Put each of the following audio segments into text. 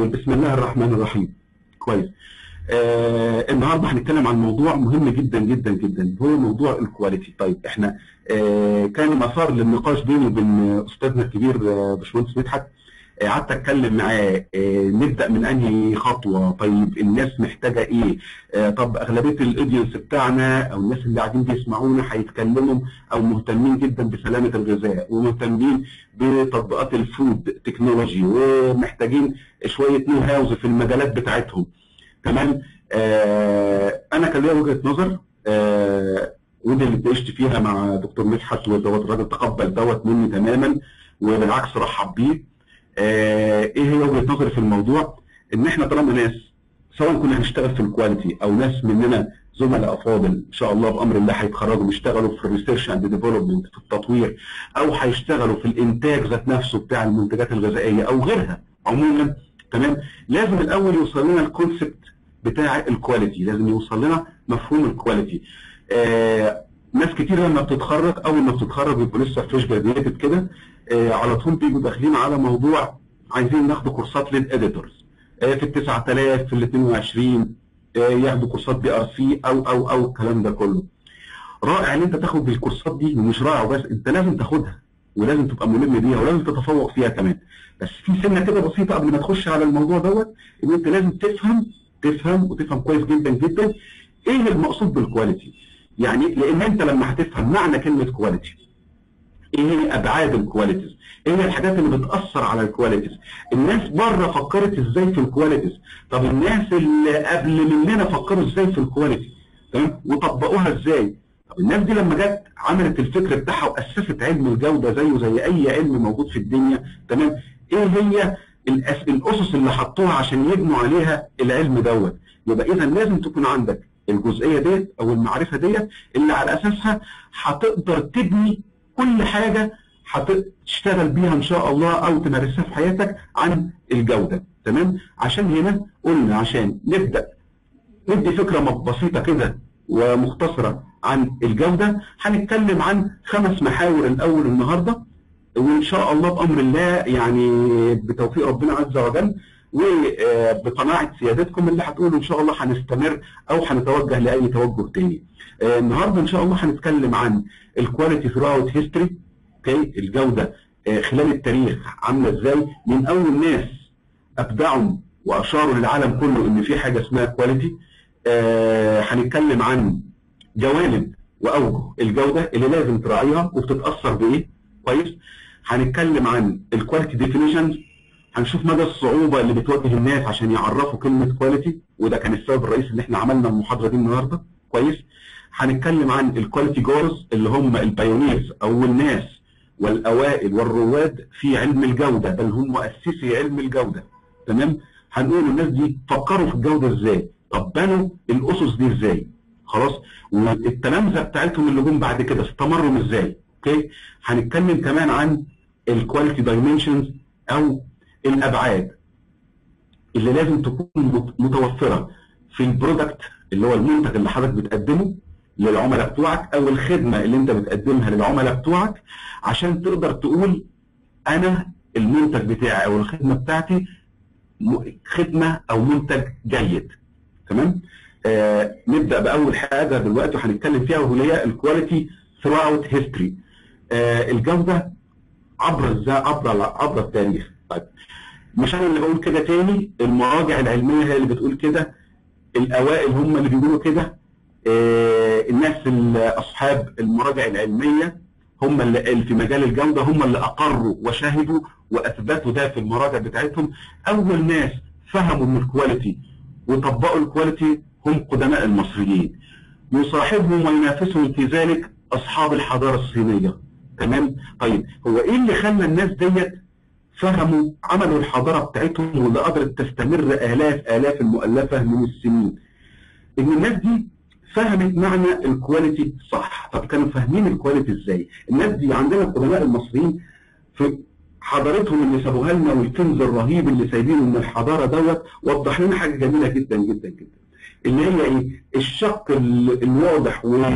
طيب بسم الله الرحمن الرحيم كويس آه النهارده هنتكلم عن موضوع مهم جدا جدا جدا هو موضوع الكواليتي طيب احنا آه كان مسار للنقاش بيني وبين استاذنا الكبير آه باشمهندس مدحت آه، قعدت اتكلم معاه آه، نبدا من انهي خطوه طيب الناس محتاجه ايه آه، طب اغلبيه الاودينس بتاعنا او الناس اللي قاعدين بيسمعونا هيتكلموا او مهتمين جدا بسلامه الغذاء ومهتمين بتطبيقات الفود تكنولوجي ومحتاجين شويه نيو هاوز في المجالات بتاعتهم تمام آه انا كان ليا وجهه نظر آه ودي اللي اتناقشت فيها مع دكتور مدحت ودوت الراجل تقبل دوت مني تماما وبالعكس رحب بيه آه ايه هي وجهه نظري في الموضوع ان احنا طالما ناس سواء كنا هنشتغل في الكواليتي او ناس مننا زملاء افاضل ان شاء الله بامر الله هيتخرجوا يشتغلوا في الريسيرش اند ديفلوبمنت في التطوير او هيشتغلوا في الانتاج ذات نفسه بتاع المنتجات الغذائيه او غيرها عموما تمام لازم الاول يوصل لنا الكونسبت بتاع الكواليتي لازم يوصل لنا مفهوم الكواليتي آه ناس كتير لما بتتخرج اول ما بتتخرج بيبقوا لسه فريش جراديويتد كده آه على طول بيجوا داخلين على موضوع عايزين ناخد كورسات للاديتورز آه في ال 9000 في ال 22 آه ياخدوا كورسات بي ار سي او او او الكلام ده كله رائع ان انت تاخد الكورسات دي ومش رائع وبس انت لازم تاخدها ولازم تبقى ملم بيها ولازم تتفوق فيها كمان بس في سنه كده بسيطه قبل ما تخش على الموضوع دوت ان انت لازم تفهم تفهم وتفهم كويس جدا جدا ايه المقصود بالكواليتي يعني لان انت لما هتفهم معنى كلمه كواليتي ايه هي ابعاد الكواليتيز ايه هي الحاجات اللي بتاثر على الكواليتيز الناس بره فكرت ازاي في الكواليتيز طب الناس اللي قبل مننا فكروا ازاي في الكواليتي تمام وطبقوها ازاي طب الناس دي لما جت عملت الفكر بتاعها واسست علم الجوده زيه زي اي علم موجود في الدنيا تمام ايه هي الأس... الاسس اللي حطوها عشان يبنوا عليها العلم دوت يبقى اذا لازم تكون عندك الجزئيه ديت او المعرفه ديت اللي على اساسها هتقدر تبني كل حاجه هتشتغل بيها ان شاء الله او تمارسها في حياتك عن الجوده تمام عشان هنا قلنا عشان نبدا ندي فكره بسيطه كده ومختصره عن الجوده هنتكلم عن خمس محاور الاول النهارده وان شاء الله بامر الله يعني بتوفيق ربنا عز وجل وبقناعه سيادتكم اللي هتقولوا ان شاء الله هنستمر او هنتوجه لاي توجه تاني. النهارده ان شاء الله هنتكلم عن الكواليتي ثرو هيستوري اوكي الجوده خلال التاريخ عامله ازاي من اول ناس ابدعوا واشاروا للعالم كله ان في حاجه اسمها كواليتي هنتكلم عن جوانب واوجه الجوده اللي لازم تراعيها وبتتاثر بايه كويس هنتكلم عن الكواليتي ديفينيشنز هنشوف مدى الصعوبه اللي بتواجه الناس عشان يعرفوا كلمه كواليتي وده كان السبب الرئيسي ان احنا عملنا المحاضره دي النهارده كويس هنتكلم عن الكواليتي جورز اللي هم البايونيرز او الناس والاوائل والرواد في علم الجوده بل هم مؤسسي علم الجوده تمام هنقول الناس دي فكروا في الجوده ازاي طب بنوا الاسس دي ازاي خلاص والتلامذه بتاعتهم اللي جم بعد كده استمروا ازاي اوكي هنتكلم كمان عن الكواليتي دايمنشنز او الابعاد اللي لازم تكون متوفره في البرودكت اللي هو المنتج اللي حضرتك بتقدمه للعملاء بتوعك او الخدمه اللي انت بتقدمها للعملاء بتوعك عشان تقدر تقول انا المنتج بتاعي او الخدمه بتاعتي خدمه او منتج جيد تمام آه نبدا باول حاجه دلوقتي وهنتكلم فيها وهي الكواليتي throughout history آه الجوده عبر عبر عبر التاريخ طيب مش انا اللي بقول كده تاني المراجع العلميه هي اللي بتقول كده الاوائل هم اللي بيقولوا كده آه الناس اصحاب المراجع العلميه هم اللي في مجال الجوده هم اللي اقروا وشهدوا واثبتوا ده في المراجع بتاعتهم اول ناس فهموا من الكواليتي وطبقوا الكواليتي هم قدماء المصريين يصاحبهم وينافسهم في ذلك اصحاب الحضاره الصينيه تمام طيب هو ايه اللي خلى الناس ديت فهموا عملوا الحضاره بتاعتهم واللي قدرت تستمر الاف الاف المؤلفه من السنين ان الناس دي فهمت معنى الكواليتي صح طب كانوا فاهمين الكواليتي ازاي الناس دي عندنا القدماء المصريين في حضارتهم اللي سابوها لنا والكنز الرهيب اللي سايبينه من الحضاره دوت وضح لنا حاجه جميله جدا جدا جدا اللي هي ايه الشق الواضح و...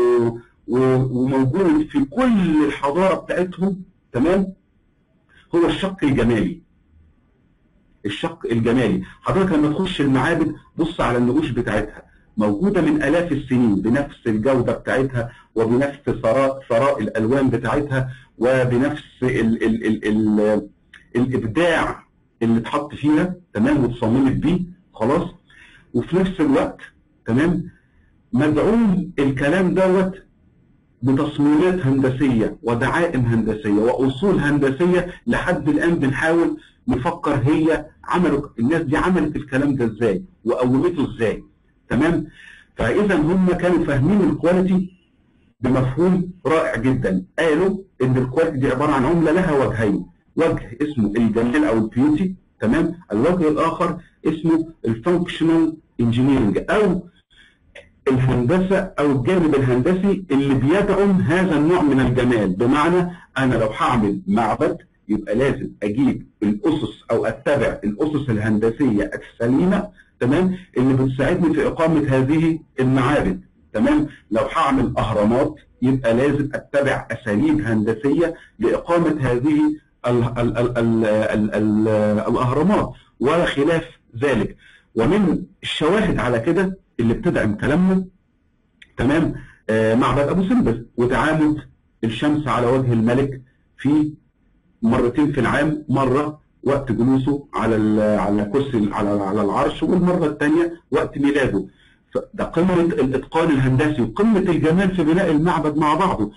وموجود في كل الحضاره بتاعتهم تمام هو الشق الجمالي الشق الجمالي حضرتك لما تخش المعابد بص على النقوش بتاعتها موجودة من آلاف السنين بنفس الجودة بتاعتها وبنفس ثراء ثراء الألوان بتاعتها وبنفس ال ال ال ال الإبداع اللي اتحط فيها تمام واتصممت بيه خلاص وفي نفس الوقت تمام مدعوم الكلام دوت بتصميمات هندسية ودعائم هندسية وأصول هندسية لحد الآن بنحاول نفكر هي عملوا الناس دي عملت الكلام ده ازاي وقومته ازاي تمام فإذا هم كانوا فاهمين الكواليتي بمفهوم رائع جدا قالوا ان الكواليتي دي عبارة عن عملة لها وجهين وجه اسمه الجمال او البيوتي تمام الوجه الاخر اسمه الفانكشنال انجينيرنج او الهندسه او الجانب الهندسي اللي بيدعم هذا النوع من الجمال بمعنى انا لو هعمل معبد يبقى لازم اجيب الاسس او اتبع الاسس الهندسيه السليمه تمام اللي بتساعدني في اقامه هذه المعابد تمام لو هعمل اهرامات يبقى لازم اتبع اساليب هندسيه لاقامه هذه ال ال ال ال ال ال الاهرامات ولا خلاف ذلك ومن الشواهد على كده اللي بتدعم كلامنا تمام آه معبد ابو سمبل وتعامد الشمس على وجه الملك في مرتين في العام مره وقت جلوسه على على كرسي على على العرش والمره الثانيه وقت ميلاده ده قمه الاتقان الهندسي وقمه الجمال في بناء المعبد مع بعضه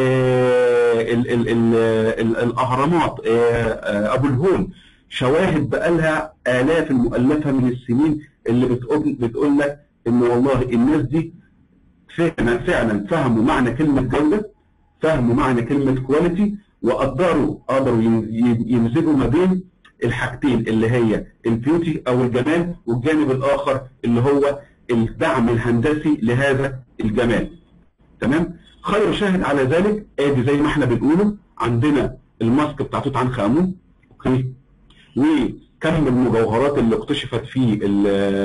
آه ال ال ال ال الاهرامات آه ابو الهول شواهد بقالها الاف المؤلفه من السنين اللي بتقول بتقول لك ان والله الناس دي فعلا فعلا فهموا معنى كلمه جوده فهموا معنى كلمه كواليتي وقدروا قدروا يمزجوا ما بين الحاجتين اللي هي البيوتي او الجمال والجانب الاخر اللي هو الدعم الهندسي لهذا الجمال تمام خير شاهد على ذلك ادي زي ما احنا بنقوله عندنا الماسك بتاع توت عنخ امون اوكي وكم المجوهرات اللي اكتشفت في ال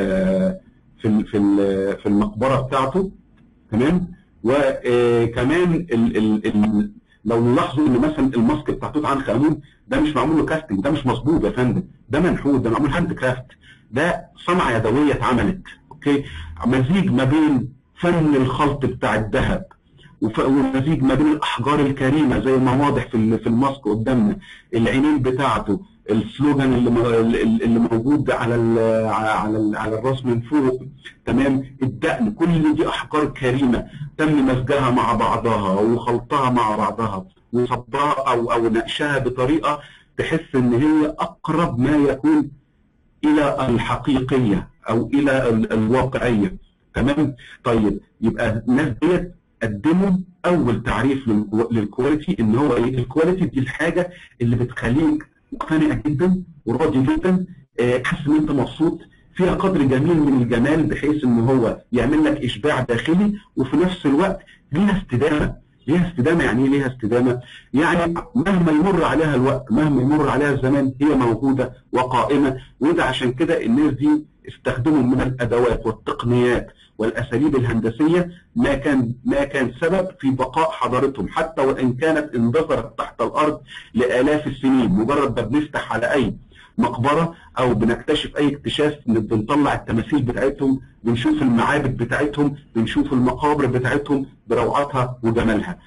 في ال في ال في المقبره بتاعته تمام وكمان ال ال ال لو نلاحظوا ان مثلا الماسك بتاع توت عنخ امون ده مش معمول له كاستنج ده مش مظبوط يا فندم ده منحوت ده معمول هاند كرافت ده صنعه يدويه اتعملت اوكي مزيج ما بين فن الخلط بتاع الذهب ومزيج ما بين الاحجار الكريمه زي ما واضح في في الماسك قدامنا العينين بتاعته السلوجان اللي اللي موجود على ال على ال على الراس من فوق تمام الدقن كل دي احجار كريمه تم مزجها مع بعضها وخلطها مع بعضها وصبها او او نقشها بطريقه تحس ان هي اقرب ما يكون الى الحقيقيه او الى الواقعيه تمام طيب يبقى الناس ديت قدموا اول تعريف للكواليتي ان هو ايه الكواليتي دي الحاجه اللي بتخليك مقتنع جدا وراضي جدا حاسس ان انت مبسوط فيها قدر جميل من الجمال بحيث ان هو يعمل لك اشباع داخلي وفي نفس الوقت ليها استدامه ليها استدامه يعني ايه ليها استدامه؟ يعني مهما يمر عليها الوقت مهما يمر عليها الزمان هي موجوده وقائمه وده عشان كده الناس دي استخدموا من الادوات والتقنيات والاساليب الهندسيه ما كان ما كان سبب في بقاء حضارتهم حتى وان كانت اندثرت تحت الارض لالاف السنين مجرد ما بنفتح على اي مقبره او بنكتشف اي اكتشاف بنطلع التماثيل بتاعتهم بنشوف المعابد بتاعتهم بنشوف المقابر بتاعتهم بروعتها وجمالها.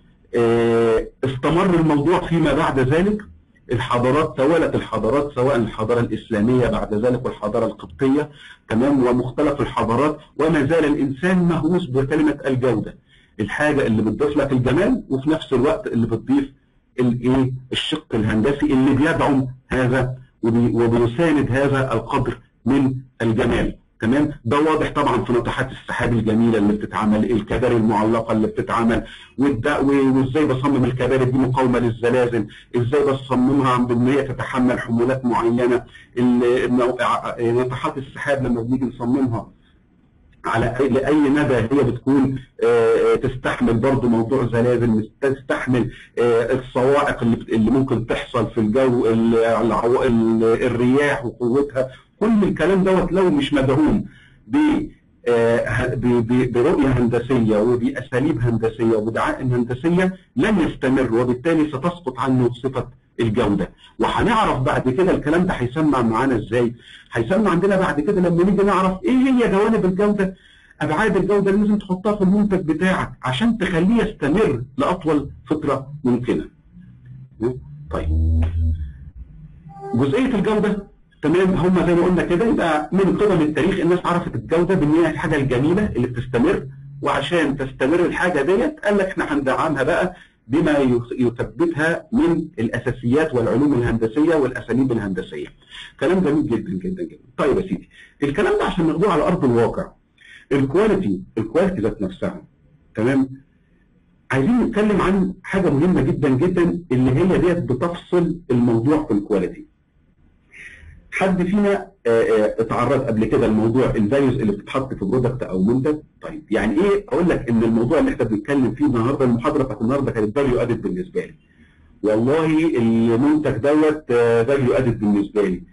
استمر الموضوع فيما بعد ذلك الحضارات توالت الحضارات سواء الحضاره الاسلاميه بعد ذلك والحضاره القبطيه تمام ومختلف الحضارات وما زال الانسان مهووس بكلمه الجوده الحاجه اللي بتضيف لك الجمال وفي نفس الوقت اللي بتضيف الايه الشق الهندسي اللي بيدعم هذا وبيساند هذا القدر من الجمال تمام ده واضح طبعا في ناطحات السحاب الجميله اللي بتتعمل الكباري المعلقه اللي بتتعمل وازاي بصمم الكباري دي مقاومه للزلازل ازاي بصممها بان هي تتحمل حمولات معينه ناطحات السحاب لما بنيجي نصممها على أي لاي مدى هي بتكون تستحمل برضه موضوع زلازل تستحمل الصواعق اللي اللي ممكن تحصل في الجو الرياح وقوتها كل الكلام دوت لو مش مدعوم ب برؤيه هندسيه وباساليب هندسيه وبدعائم هندسيه لن يستمر وبالتالي ستسقط عنه صفه الجوده وهنعرف بعد كده الكلام ده هيسمع معانا ازاي هيسمع عندنا بعد كده لما نيجي نعرف ايه هي جوانب الجوده ابعاد الجوده اللي لازم تحطها في المنتج بتاعك عشان تخليه يستمر لاطول فتره ممكنه طيب جزئيه الجوده تمام هم زي ما قلنا كده يبقى من قبل التاريخ الناس عرفت الجوده بان هي الحاجه الجميله اللي بتستمر وعشان تستمر الحاجه ديت قال لك احنا هندعمها بقى بما يثبتها من الاساسيات والعلوم الهندسيه والاساليب الهندسيه. كلام جميل جدا جدا جدا. طيب يا سيدي الكلام ده عشان ناخدوه على ارض الواقع. الكواليتي الكواليتي ذات نفسها تمام؟ عايزين نتكلم عن حاجه مهمه جدا جدا اللي هي ديت بتفصل الموضوع في الكواليتي. حد فينا اتعرض قبل كده لموضوع الفاليوز اللي بتتحط في برودكت او منتج طيب يعني ايه اقول لك ان الموضوع اللي احنا بنتكلم فيه النهارده المحاضره بتاعت النهارده كانت فاليو ادد بالنسبه لي والله المنتج دوت فاليو ادد بالنسبه لي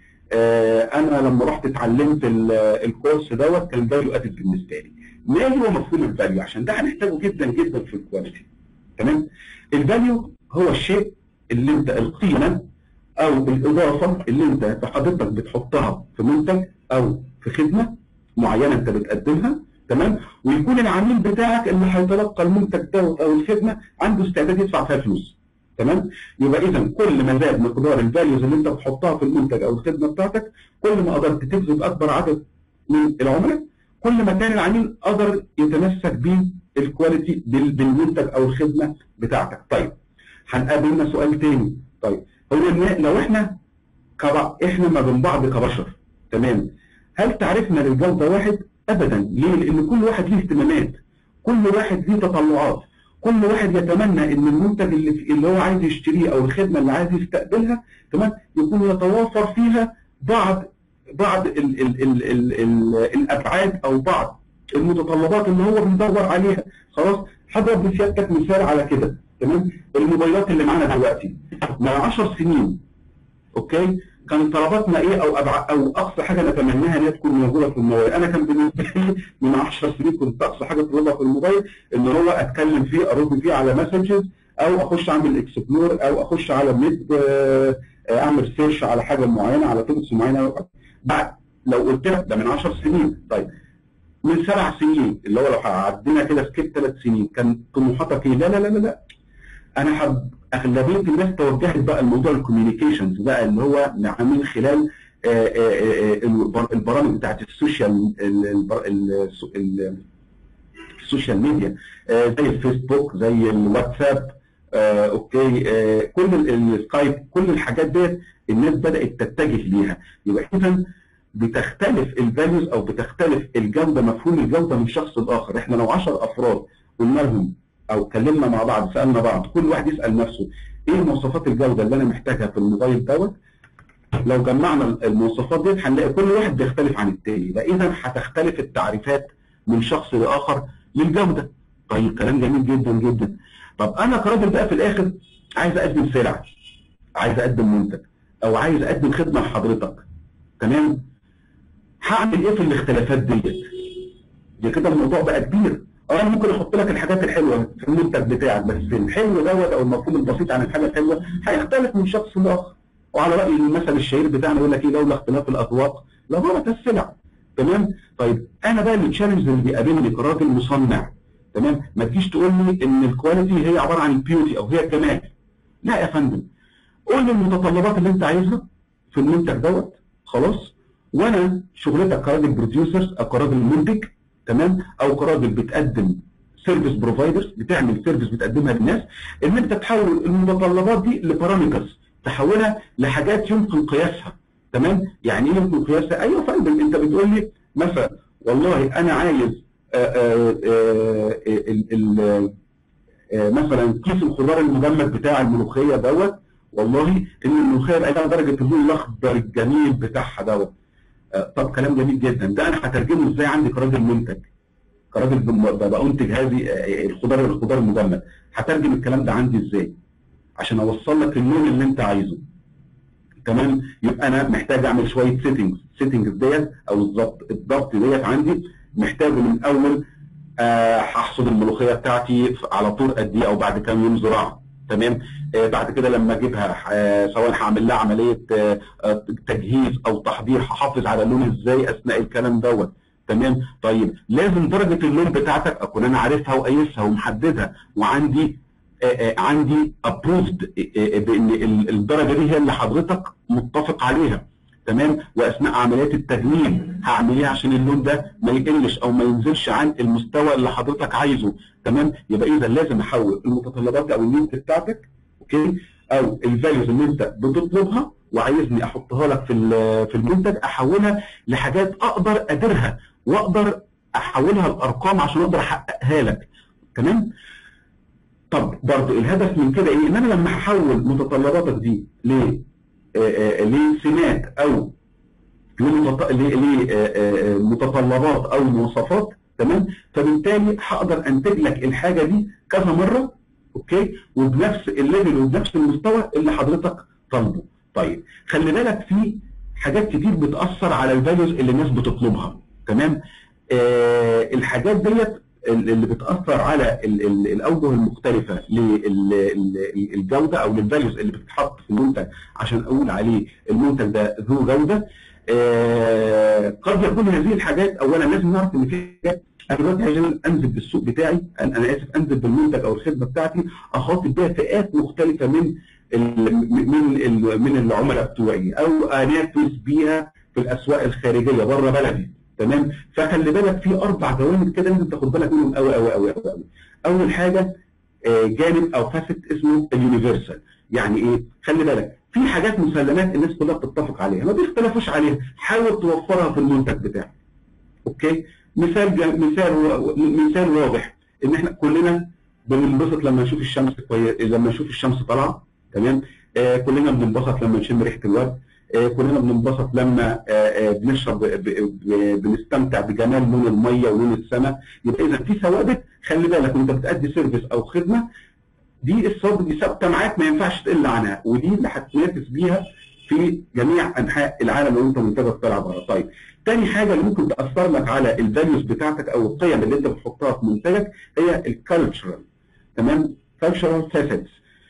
انا لما رحت اتعلمت الكورس دوت كان فاليو ادد بالنسبه لي ما هو مفهوم الفاليو عشان ده هنحتاجه جدا جدا في الكواليتي تمام الفاليو هو الشيء اللي انت القيمه او الاضافه اللي انت حضرتك بتحطها في منتج او في خدمه معينه انت بتقدمها تمام ويكون العميل بتاعك اللي هيتلقى المنتج دوت او الخدمه عنده استعداد يدفع فيها فلوس تمام يبقى اذا كل ما زاد مقدار الفاليوز اللي انت بتحطها في المنتج او الخدمه بتاعتك كل ما قدرت تجذب اكبر عدد من العملاء كل ما كان العميل قدر يتمسك بالكواليتي بالمنتج او الخدمه بتاعتك طيب هنقابلنا سؤال تاني طيب هو ان لو احنا كبع... احنا ما بين بعض كبشر تمام هل تعرفنا للجوده واحد؟ ابدا ليه؟ لان كل واحد ليه اهتمامات كل واحد ليه تطلعات كل واحد يتمنى ان المنتج اللي, في اللي هو عايز يشتريه او الخدمه اللي عايز يستقبلها تمام يكون يتوافر فيها بعض بعض ال ال ال ال ال الابعاد او بعض المتطلبات اللي هو بيدور عليها خلاص هضرب لسيادتك مثال على كده تمام الموبايلات اللي معانا دلوقتي من 10 سنين اوكي كان طلباتنا ايه او أبع... او اقصى حاجه نتمناها ان هي تكون موجوده في الموبايل انا كان بالنسبه لي من 10 سنين كنت اقصى حاجه تطلبها في الموبايل ان هو اتكلم فيه ارد فيه على مسجز او اخش اعمل اكسبلور او اخش على النت اعمل سيرش على حاجه معينه على توبكس معينه بعد لو قلت لك ده من 10 سنين طيب من سبع سنين اللي هو لو عدينا كده سكيب ثلاث سنين كان طموحاتك ايه؟ لا لا لا لا, لا. انا حب اغلبيه الناس توجهت بقى لموضوع الكوميونيكيشنز بقى اللي هو من خلال البرامج بتاعت السوشيال السوشيال ميديا زي الفيسبوك زي الواتساب اوكي كل السكايب كل الحاجات ديت الناس بدات تتجه ليها يبقى اذا بتختلف الفاليوز او بتختلف الجوده مفهوم الجوده من شخص لاخر احنا لو 10 افراد قلنا لهم او اتكلمنا مع بعض سالنا بعض كل واحد يسال نفسه ايه مواصفات الجوده اللي انا محتاجها في الموبايل دوت لو جمعنا المواصفات دي هنلاقي كل واحد بيختلف عن التاني يبقى اذا هتختلف التعريفات من شخص لاخر للجوده طيب كلام جميل جدا جدا طب انا كراجل بقى في الاخر عايز اقدم سلعه عايز اقدم منتج او عايز اقدم خدمه لحضرتك تمام هعمل ايه في الاختلافات ديت دي كده الموضوع بقى كبير اه انا ممكن احط لك الحاجات الحلوه في المنتج بتاعك بس الحلو دوت او المفهوم البسيط عن الحاجه الحلوه هيختلف من شخص لاخر وعلى راي المثل الشهير بتاعنا يقول لك ايه لولا اختلاف الاذواق لبارت السلع تمام طيب انا بقى التشالنج اللي بيقابلني كراجل مصنع تمام ما تجيش تقول لي ان الكواليتي هي عباره عن البيوتي او هي الجمال لا يا فندم قول لي المتطلبات اللي انت عايزها في المنتج دوت خلاص وانا شغلتك كراجل بروديوسر او كراجل منتج تمام او كراجل بتقدم سيرفيس بروفايدرز بتعمل سيرفيس بتقدمها للناس ان انت تحول المتطلبات دي لبارامترز تحولها لحاجات يمكن قياسها تمام يعني ايه يمكن قياسها ايوه فندم انت بتقول لي مثلا والله انا عايز آآ آآ مثلا كيس الخضار المجمد بتاع الملوخيه دوت والله ان الملوخيه بقى لها درجه اللون الاخضر الجميل بتاعها دوت طب كلام جميل جدا ده انا هترجمه ازاي عندي كراجل منتج كراجل بنتج هذه الخضار الخضار المجمد هترجم الكلام ده عندي ازاي عشان اوصل لك اللون اللي انت عايزه تمام يبقى انا محتاج اعمل شويه سيتنجز سيتنجز ديت او الضبط الضبط ديت عندي محتاجه من اول هحصد آه الملوخيه بتاعتي على طول قد ايه او بعد كام يوم زراعه تمام آه، بعد كده لما اجيبها آه، سواء هعمل لها عمليه آه، آه، تجهيز او تحضير هحافظ على اللون ازاي اثناء الكلام دوت تمام طيب لازم درجه اللون بتاعتك اكون انا عارفها وقايسها ومحددها وعندي آه، آه، عندي ابروفد بان ال- الدرجه دي هي اللي حضرتك متفق عليها تمام واثناء عمليات التجميل هعمل ايه عشان اللون ده ما يقلش او ما ينزلش عن المستوى اللي حضرتك عايزه تمام يبقى اذا لازم احول المتطلبات او النيت بتاعتك اوكي او الفاليوز اللي انت بتطلبها وعايزني احطها لك في ال- في المنتج احولها لحاجات اقدر اديرها واقدر احولها لارقام عشان اقدر احققها لك تمام طب برضه الهدف من كده ايه ان انا لما هحول متطلباتك دي ل آه، آه، لسمات او لمتط- ل- ل- آه، آه، متطلبات او مواصفات تمام فبالتالي هقدر انتج لك الحاجه دي كذا مره اوكي وبنفس الليفل وبنفس المستوى اللي حضرتك طالبه طيب خلي بالك في حاجات كتير بتاثر على الفاليوز اللي الناس بتطلبها تمام آه الحاجات ديت اللي بتاثر على ال- ال- الاوجه المختلفه للجوده او للفاليوز اللي بتتحط في المنتج عشان اقول عليه المنتج ده ذو جوده آه، قد يكون هذه الحاجات اولا لازم نعرف ان في حاجات انا دلوقتي عشان انزل بالسوق بتاعي انا أنا اسف انزل بالمنتج او الخدمه بتاعتي اخاطب بيها فئات مختلفه من ال من ال من العملاء بتوعي او انافس بيها في الاسواق الخارجيه بره بلدي تمام فخلي بالك في اربع جوانب كده لازم تاخد بالك منهم قوي قوي قوي قوي اول حاجه آه، جانب او فاسد اسمه اليونيفرسال يعني ايه خلي بالك في حاجات مسلمات الناس كلها بتتفق عليها ما بيختلفوش عليها حاول توفرها في المنتج بتاعك اوكي مثال جا- مثال و- مثال واضح ان احنا كلنا بننبسط لما نشوف الشمس كويس لما نشوف الشمس طالعه تمام آه كلنا بننبسط لما نشم ريحه الورد آه كلنا بننبسط لما آه آه بنشرب ب- ب- بنستمتع بجمال لون الميه ولون السماء يبقى اذا في ثوابت خلي بالك وانت بتأدي سيرفيس او خدمه دي الثوابت دي ثابته معاك ما ينفعش تقل عنها ودي اللي هتنافس بيها في جميع انحاء العالم لو انت منتجك طالع بره طيب تاني حاجه اللي ممكن تاثر لك على الفاليوز بتاعتك او القيم اللي انت بتحطها في منتجك هي الكالتشرال تمام كالتشرال فاسيتس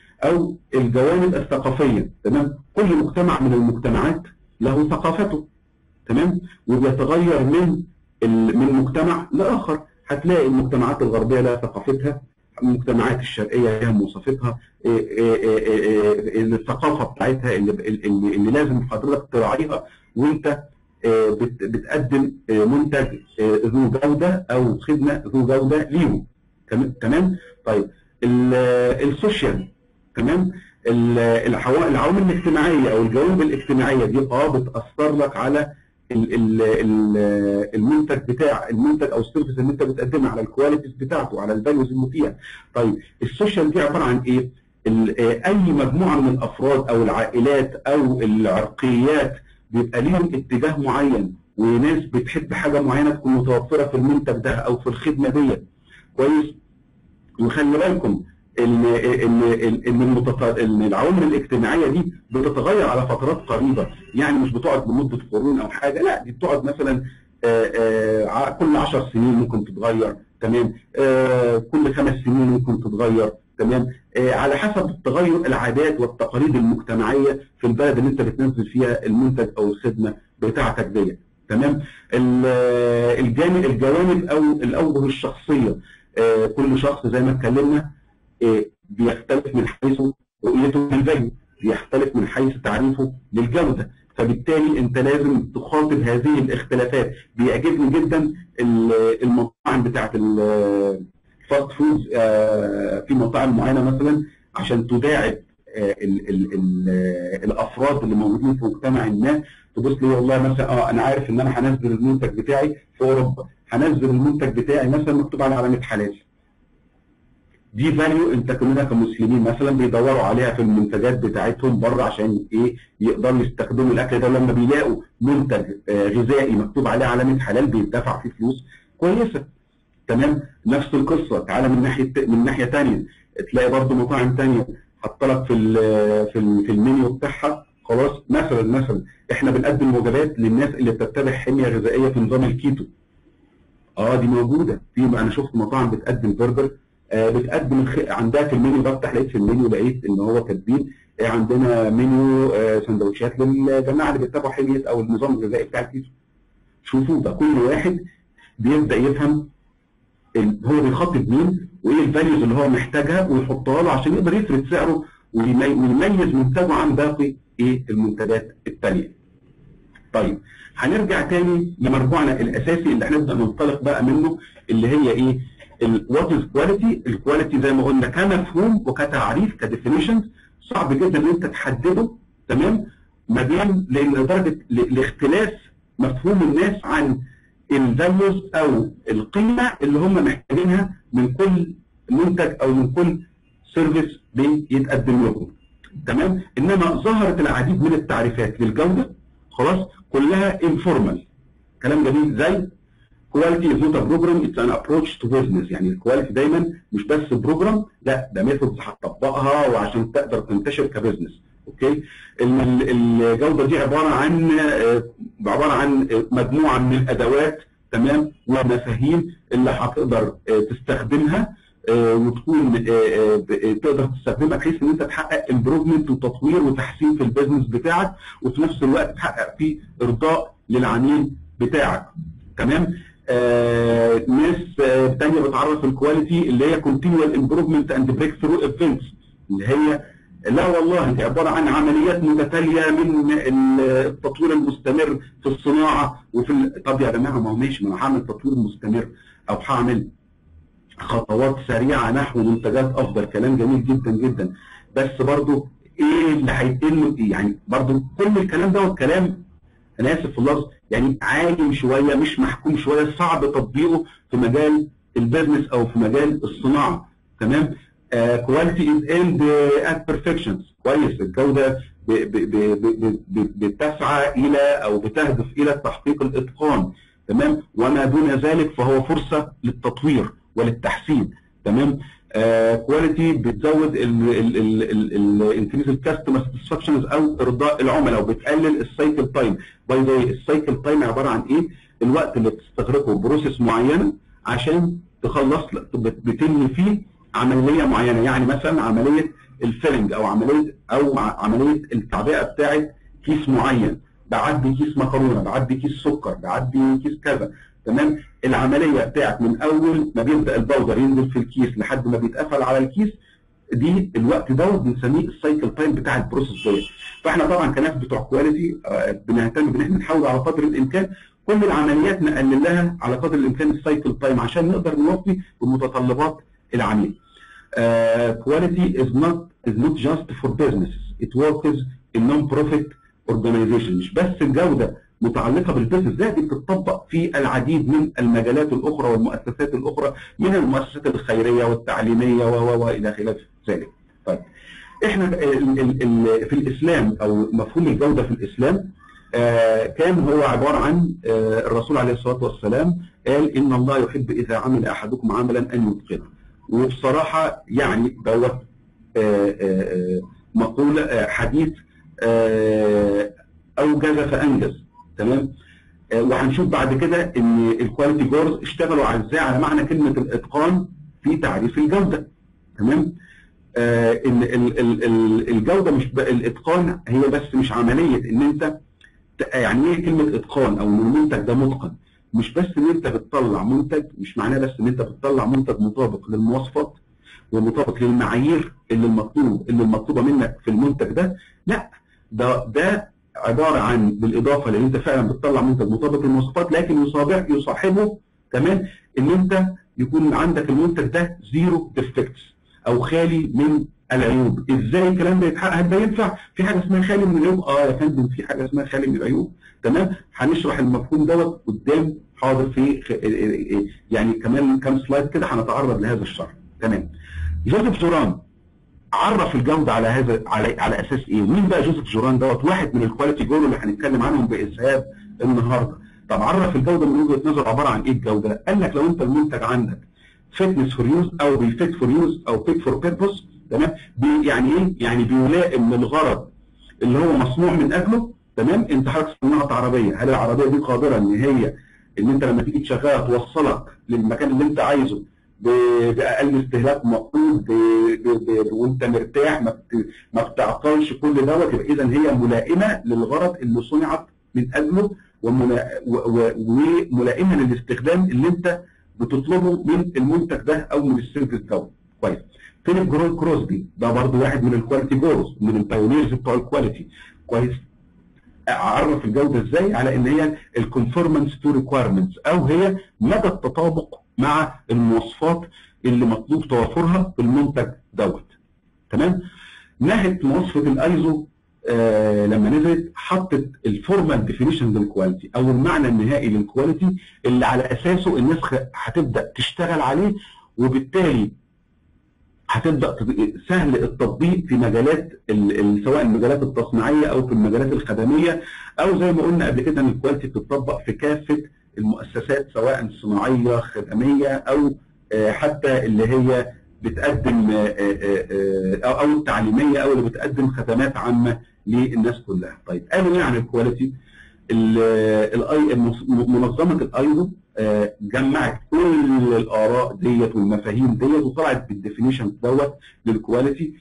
او الجوانب الثقافيه تمام كل مجتمع من المجتمعات له ثقافته تمام وبيتغير من ال- من مجتمع لاخر هتلاقي المجتمعات الغربيه لها ثقافتها المجتمعات الشرقيه لها مواصفاتها إيه إيه إيه إيه إيه الثقافه بتاعتها اللي, اللي, اللي لازم حضرتك تراعيها وانت آه، بت- بتقدم آه، منتج آه، ذو جوده او خدمه ذو جوده ليهم تمام تمام طيب ال- السوشيال تمام ال- العوا- العوامل الاجتماعيه او الجوانب الاجتماعيه دي اه بتاثر لك على ال- ال- ال- المنتج بتاع المنتج او السيرفيس اللي انت بتقدمها على الكواليتيز بتاعته على الفاليوز اللي فيها طيب السوشيال دي عباره عن ايه؟ ال- آه، اي مجموعه من الافراد او العائلات او العرقيات بيبقى ليهم اتجاه معين وناس بتحب حاجه معينه تكون متوفره في المنتج ده او في الخدمه ديت كويس وخلي بالكم ان ان ان ان المتط- ان العوامل الاجتماعيه دي بتتغير على فترات قريبه يعني مش بتقعد لمده قرون او حاجه لا دي بتقعد مثلا آه، آه، ع- كل 10 سنين ممكن تتغير تمام آه، كل خمس سنين ممكن تتغير تمام آه، على حسب تغير العادات والتقاليد المجتمعيه في البلد اللي انت بتنزل فيها المنتج او الخدمه بتاعتك ديت تمام ال- آه، الجانب الجوانب او الاوجه الشخصيه آه، كل شخص زي ما اتكلمنا آه، بيختلف من حيث رؤيته للفاليو بيختلف من حيث تعريفه للجوده فبالتالي انت لازم تخاطب هذه الاختلافات بيعجبني جدا ال- المطاعم بتاعت الفاست فود في مطاعم معينه مثلا عشان تداعب آه، ال ال ال آه، الافراد اللي موجودين في مجتمع ما تبص لي والله مثلا اه انا عارف ان انا هنزل المنتج بتاعي في اوروبا هنزل المنتج بتاعي مثلا مكتوب على علامه حلال دي فاليو انت كلنا كمسلمين مثلا بيدوروا عليها في المنتجات بتاعتهم بره عشان ايه يقدروا يستخدموا الاكل ده لما بيلاقوا منتج آه، غذائي مكتوب عليه علامه حلال بيدفع فيه فلوس كويسه تمام نفس القصه تعالى من ناحيه من ناحيه ثانيه تلاقي برضو مطاعم ثانيه حاطه لك في ال في ال في المنيو بتاعها خلاص مثلا مثلا احنا بنقدم وجبات للناس اللي بتتبع حميه غذائيه في نظام الكيتو اه دي موجوده في انا شفت مطاعم بتقدم برجر آه، بتقدم الخ... عندها في المنيو بفتح لقيت في المنيو لقيت ان هو كاتبين آه، عندنا منيو آه، سندوتشات للجماعه اللي بيتبعوا حميه او النظام الغذائي بتاع الكيتو شوفوا ده كل واحد بيبدا يفهم ال- هو بيخاطب مين وايه الفاليوز اللي هو محتاجها ويحطها له عشان يقدر يفرض سعره ويمي- ويميز منتجه عن باقي ايه المنتجات الثانيه. طيب هنرجع تاني لمرجوعنا الاساسي اللي هنبدا ننطلق بقى منه اللي هي ايه؟ وات از كواليتي؟ الكواليتي زي ما قلنا كمفهوم وكتعريف كديفينيشن صعب جدا ان انت تحدده تمام؟ ما بين لان لدرجه ل- لاختلاف مفهوم الناس عن الفاليوز او القيمه اللي هم محتاجينها من كل منتج او من كل سيرفيس بيتقدم لهم تمام انما ظهرت العديد من التعريفات للجوده خلاص كلها انفورمال كلام جميل زي كواليتي از نوت بروجرام اتس ان ابروتش تو بزنس يعني الكواليتي دايما مش بس بروجرام لا ده ميثودز هتطبقها وعشان تقدر تنتشر كبزنس اوكي ال- ال- الجوده دي عباره عن آه، عباره عن آه، مجموعه من الادوات تمام والمفاهيم اللي هتقدر آه، تستخدمها آه، وتكون آه، آه، ب- آه، تقدر تستخدمها بحيث ان انت تحقق امبروفمنت وتطوير وتحسين في البيزنس بتاعك وفي نفس الوقت تحقق فيه ارضاء للعميل بتاعك تمام آه ناس آه تانية بتعرف الكواليتي اللي هي continual improvement and breakthrough events اللي هي لا والله دي عباره عن عمليات متتاليه من التطوير المستمر في الصناعه وفي ال... طب يا جماعه ما هو ماشي ما انا هعمل تطوير مستمر او هعمل خطوات سريعه نحو منتجات افضل كلام جميل جدا جدا بس برضو ايه اللي هيتم يعني برضو كل الكلام ده كلام انا اسف في اللفظ يعني عالم شويه مش محكوم شويه صعب تطبيقه في مجال البيزنس او في مجال الصناعه تمام كواليتي از اند ات بيرفكشن كويس الجوده ب- ب- ب- ب- ب- بتسعى الى او بتهدف الى تحقيق الاتقان تمام وما دون ذلك فهو فرصه للتطوير وللتحسين تمام كواليتي بتزود الانكريز الكاستمر ساتسفاكشنز او ارضاء العملاء وبتقلل السايكل تايم باي ذا السايكل تايم عباره عن ايه؟ الوقت اللي بتستغرقه بروسيس معينه عشان تخلص بت- بتنهي فيه عمليه معينه يعني مثلا عمليه الفيلنج او عمليه او ع- عمليه التعبئه بتاعه كيس معين بعدي كيس مكرونه بعدي كيس سكر بعدي كيس كذا تمام العمليه بتاعت من اول ما بيبدا الباودر ينزل في الكيس لحد ما بيتقفل على الكيس دي الوقت دوت بنسميه السايكل تايم بتاع البروسيس ديت فاحنا طبعا كناس بتوع كواليتي آه، بنهتم بان احنا نحاول على قدر الامكان كل العمليات نقلل لها على قدر الامكان السايكل تايم عشان نقدر نوفي بمتطلبات العميل. كواليتي از نوت از نوت جاست فور businesses it works in non-profit organization مش بس الجوده متعلقه بالبيزنس ده دي بتطبق في العديد من المجالات الاخرى والمؤسسات الاخرى من المؤسسات الخيريه والتعليميه و و والى خلاف ذلك. طيب احنا ال ال ال في الاسلام او مفهوم الجوده في الاسلام آه كان هو عباره عن آه الرسول عليه الصلاه والسلام قال ان الله يحب اذا عمل احدكم عملا ان يتقنه وبصراحه يعني دوت آه، آه، مقوله آه، حديث آه، اوجز فانجز تمام آه، وهنشوف بعد كده ان الكواليتي جورز اشتغلوا على ازاي على معنى كلمه الاتقان في تعريف الجوده تمام آه، ان ال- ال- ال- الجوده مش ب- الاتقان هي بس مش عمليه ان انت ت- يعني ايه كلمه اتقان او ان المنتج ده متقن مش بس ان انت بتطلع منتج مش معناه بس ان انت بتطلع منتج مطابق للمواصفات ومطابق للمعايير اللي المطلوب اللي المطلوبه منك في المنتج ده لا ده ده عباره عن بالاضافه لان انت فعلا بتطلع منتج مطابق للمواصفات لكن يصابح يصاحبه كمان ان انت يكون عندك المنتج ده زيرو ديفكتس او خالي من العيوب ازاي الكلام ده يتحقق ده ينفع في حاجه اسمها خالي من العيوب اه يا فندم في حاجه اسمها خالي من العيوب تمام هنشرح المفهوم دوت قدام حاضر في خ- يعني كمان كام سلايد كده هنتعرض لهذا الشرح تمام جوزيف جوران عرف الجوده على هذا على على اساس ايه؟ مين بقى جوزيف جوران دوت؟ واحد من الكواليتي جول اللي هنتكلم عنهم باسهاب النهارده. طب عرف الجوده من وجهه نظر عباره عن ايه الجوده؟ قال لك لو انت المنتج عندك فيتنس فور يوز او بيفيت فور يوز او فيت فور بيربوس تمام؟ بي يعني ايه؟ يعني بيلائم للغرض اللي هو مصنوع من اجله تمام؟ انت حضرتك صناعه عربيه، هل العربيه دي قادره ان هي ان انت لما تيجي تشغلها توصلك للمكان اللي انت عايزه باقل استهلاك مقصود وانت مرتاح ما ما بتعطلش كل دوت يبقى اذا هي ملائمه للغرض اللي صنعت من اجله وملائمه للاستخدام اللي انت بتطلبه من المنتج ده او من السيرفيس دوت كويس فيليب جرون كروسبي ده برضه واحد من الكواليتي جورز من البايونيرز بتوع الكواليتي كويس اعرف الجوده ازاي على ان هي الكونفورمانس تو ريكويرمنتس او هي مدى التطابق مع المواصفات اللي مطلوب توفرها في المنتج دوت تمام نهت مواصفه الايزو آه لما نزلت حطت الفورمال ديفينيشن للكواليتي او المعنى النهائي للكواليتي اللي على اساسه الناس هتبدا تشتغل عليه وبالتالي هتبدا سهل التطبيق في مجالات سواء المجالات التصنيعيه او في المجالات الخدميه او زي ما قلنا قبل كده ان الكواليتي بتطبق في كافه المؤسسات سواء صناعيه خدميه او حتى اللي هي بتقدم او او التعليميه او اللي بتقدم خدمات عامه للناس كلها. طيب قالوا ايه عن الكواليتي؟ منظمه الايزو جمعت كل الاراء ديت والمفاهيم ديت وطلعت بالديفينيشن دوت للكواليتي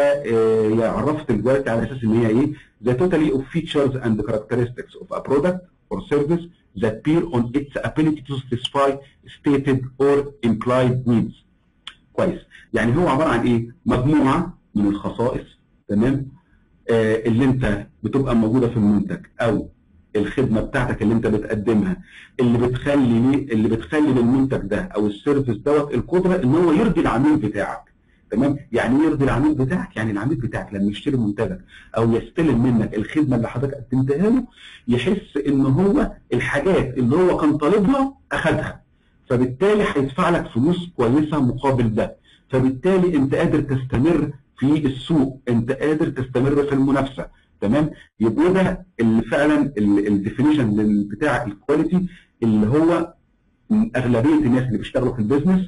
فعرفت الكواليتي على اساس ان هي ايه؟ the totally of features and characteristics of a product or service that bear on its ability to satisfy stated or implied needs. كويس يعني هو عباره عن ايه؟ مجموعه من الخصائص تمام؟ آه اللي انت بتبقى موجوده في المنتج او الخدمه بتاعتك اللي انت بتقدمها اللي بتخلي اللي بتخلي للمنتج ده او السيرفيس دوت القدره ان هو يرضي العميل بتاعك تمام يعني ايه يرضي العميل بتاعك يعني العميل بتاعك لما يشتري منتجك او يستلم منك الخدمه اللي حضرتك قدمتها له يحس ان هو الحاجات اللي هو كان طالبها اخذها فبالتالي هيدفع لك فلوس كويسه مقابل ده فبالتالي انت قادر تستمر في السوق انت قادر تستمر في المنافسه تمام يبقى ده اللي فعلا الديفينيشن بتاع الكواليتي اللي هو اغلبيه الناس اللي بيشتغلوا في البيزنس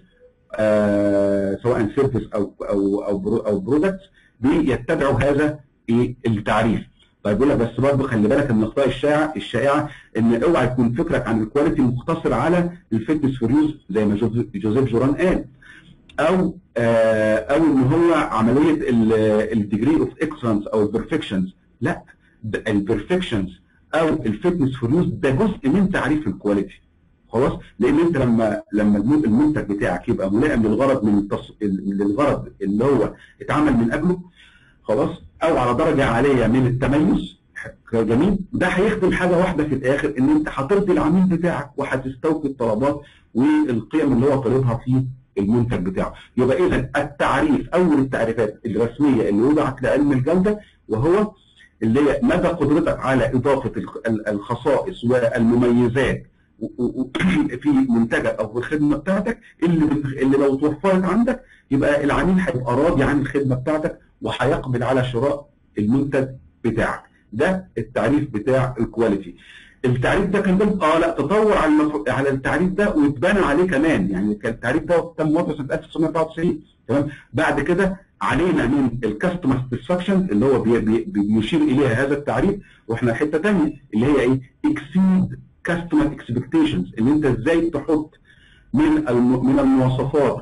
آه سواء سيرفيس او او او برو او برودكتس بيتبعوا هذا ايه التعريف طيب يقول لك بس برضه خلي بالك من الاخطاء الشائعه الشائعه ان اوعى يكون فكرك عن الكواليتي مقتصر على الفيتنس فور يوز زي ما جوزيف جوران قال او آه او ان هو عمليه الديجري اوف اكسلنس او البرفكشنز لا البرفكشنز او الفيتنس فور يوز ده جزء من تعريف الكواليتي خلاص لان انت لما لما المنتج بتاعك يبقى ملائم للغرض من التص... للغرض اللي هو اتعمل من اجله خلاص او على درجه عاليه من التميز جميل ده هيخدم حاجه واحده في الاخر ان انت هترضي العميل بتاعك وهتستوفي الطلبات والقيم اللي هو طالبها في المنتج بتاعه يبقى اذا التعريف اول التعريفات الرسميه اللي وضعت لعلم الجوده وهو اللي هي مدى قدرتك على اضافه الخصائص والمميزات في منتجك او في الخدمه بتاعتك اللي اللي لو توفرت عندك يبقى العميل هيبقى راضي عن الخدمه بتاعتك وهيقبل على شراء المنتج بتاعك ده التعريف بتاع الكواليتي التعريف ده كان ده اه لا تطور على المف... على التعريف ده واتبنى عليه كمان يعني كان التعريف ده تم وضعه سنه 1994 تمام بعد كده علينا من الكاستمر ساتسفاكشن اللي هو بي بي بيشير اليها هذا التعريف واحنا حته ثانيه اللي هي ايه اكسيد كاستمر اكسبكتيشنز ان انت ازاي تحط من من المواصفات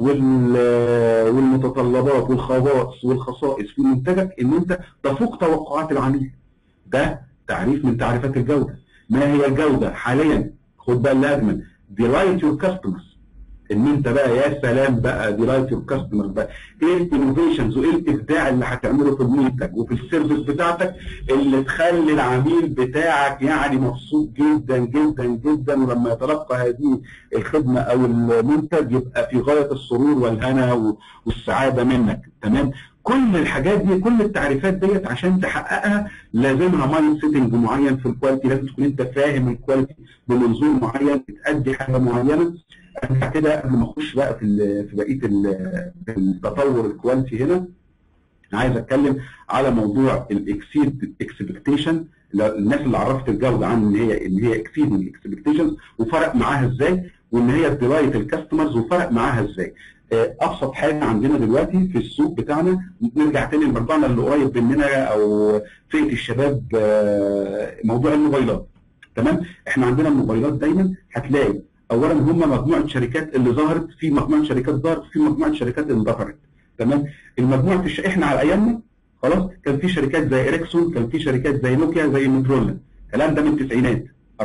والمتطلبات والخواص والخصائص في منتجك ان انت تفوق توقعات العميل ده تعريف من تعريفات الجوده ما هي الجوده حاليا خد بقى اللازمه delight your customers ان انت بقى يا سلام بقى delight your customers بقى ايه الانوفيشنز وايه الابداع اللي هتعمله في المنتج وفي السيرفيس بتاعتك اللي تخلي العميل بتاعك يعني مبسوط جدا جدا جدا ولما يتلقى هذه الخدمه او المنتج يبقى في غايه السرور والهنا والسعاده منك تمام كل الحاجات دي كل التعريفات ديت عشان تحققها لازمها مايند سيتنج معين في الكواليتي لازم تكون انت فاهم الكواليتي بمنظور معين بتأدي حاجه معينه ارجع كده قبل ما اخش بقى في في بقيه التطور الكواليتي هنا عايز اتكلم على موضوع الاكسيد اكسبكتيشن الناس اللي عرفت الجوده عن ان هي ان هي اكسيدنج اكسبكتيشنز وفرق معاها ازاي وان هي ديلايت الكاستمرز وفرق معاها ازاي ابسط حاجه عندنا دلوقتي في السوق بتاعنا نرجع تاني لمرجعنا اللي قريب مننا او فئه الشباب موضوع الموبايلات تمام احنا عندنا الموبايلات دايما هتلاقي اولا هم مجموعه شركات اللي ظهرت في مجموعه شركات ظهرت في مجموعه شركات اللي اندثرت تمام المجموعه الش... احنا على ايامنا خلاص كان في شركات زي اريكسون كان في شركات زي نوكيا زي موتورولا الكلام ده من التسعينات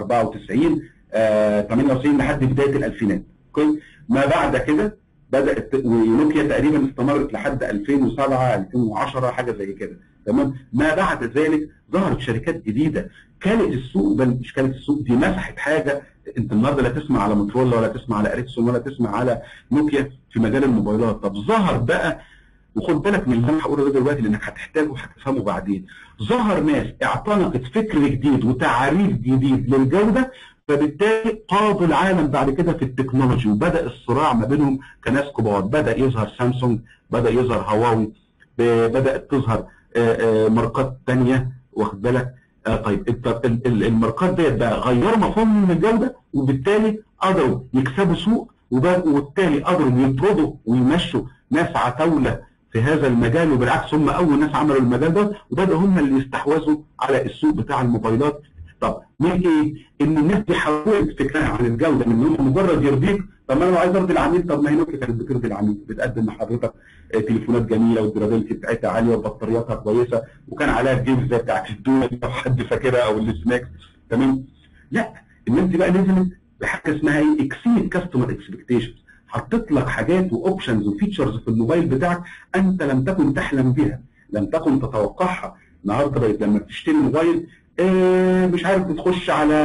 94 آه 98 لحد بدايه الالفينات كويس ما بعد كده بدات ونوكيا تقريبا استمرت لحد 2007 2010 حاجه زي كده تمام ما بعد ذلك ظهرت شركات جديده كانت السوق بل مش كانت السوق دي مسحت حاجه انت النهارده لا تسمع على موتورولا ولا تسمع على اريكسون ولا تسمع على نوكيا في مجال الموبايلات طب ظهر بقى وخد بالك من اللي انا هقوله ده دلوقتي لانك هتحتاجه وهتفهمه بعدين ظهر ناس اعتنقت فكر جديد وتعريف جديد للجوده فبالتالي قادوا العالم بعد كده في التكنولوجي وبدا الصراع ما بينهم كناس كبار بدا يظهر سامسونج بدا يظهر هواوي بدات تظهر ماركات ثانيه واخد بالك آه طيب الماركات ديت بقى غيروا مفهومهم من الجوده وبالتالي قدروا يكسبوا سوق وبالتالي قدروا يطردوا ويمشوا ناس عتاوله في هذا المجال وبالعكس هم اول ناس عملوا المجال ده وبداوا هم اللي يستحوذوا على السوق بتاع الموبايلات طب من ايه؟ ان الناس دي حولت فكرها عن الجوده من هم مجرد يرضيك طب ما انا لو عايز ارضي العميل طب ما هي نوكيا كانت بترضي العميل بتقدم لحضرتك تليفونات جميله والدرابيلتي بتاعتها عاليه وبطارياتها كويسه وكان عليها الجيمز زي بتاعت الدوله لو حد فاكرها او السناكس تمام؟ لا الناس دي بقى نزلت بحاجه اسمها ايه؟ اكسيد كاستمر اكسبكتيشنز حطيت لك حاجات واوبشنز وفيتشرز في الموبايل بتاعك انت لم تكن تحلم بها لم تكن تتوقعها النهارده بقيت لما بتشتري موبايل آه مش عارف بتخش على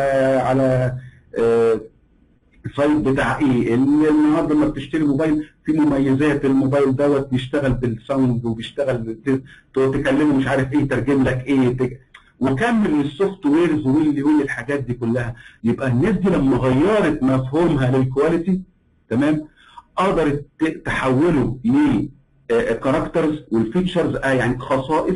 على آه السايت بتاع ايه النهارده لما بتشتري موبايل في مميزات الموبايل دوت بيشتغل بالساوند وبيشتغل تكلمه مش عارف ايه يترجم لك ايه تك... وكمل السوفت ويرز واللي واللي الحاجات دي كلها يبقى الناس دي لما غيرت مفهومها للكواليتي تمام قدرت تحوله لكاركترز والفيتشرز آه يعني خصائص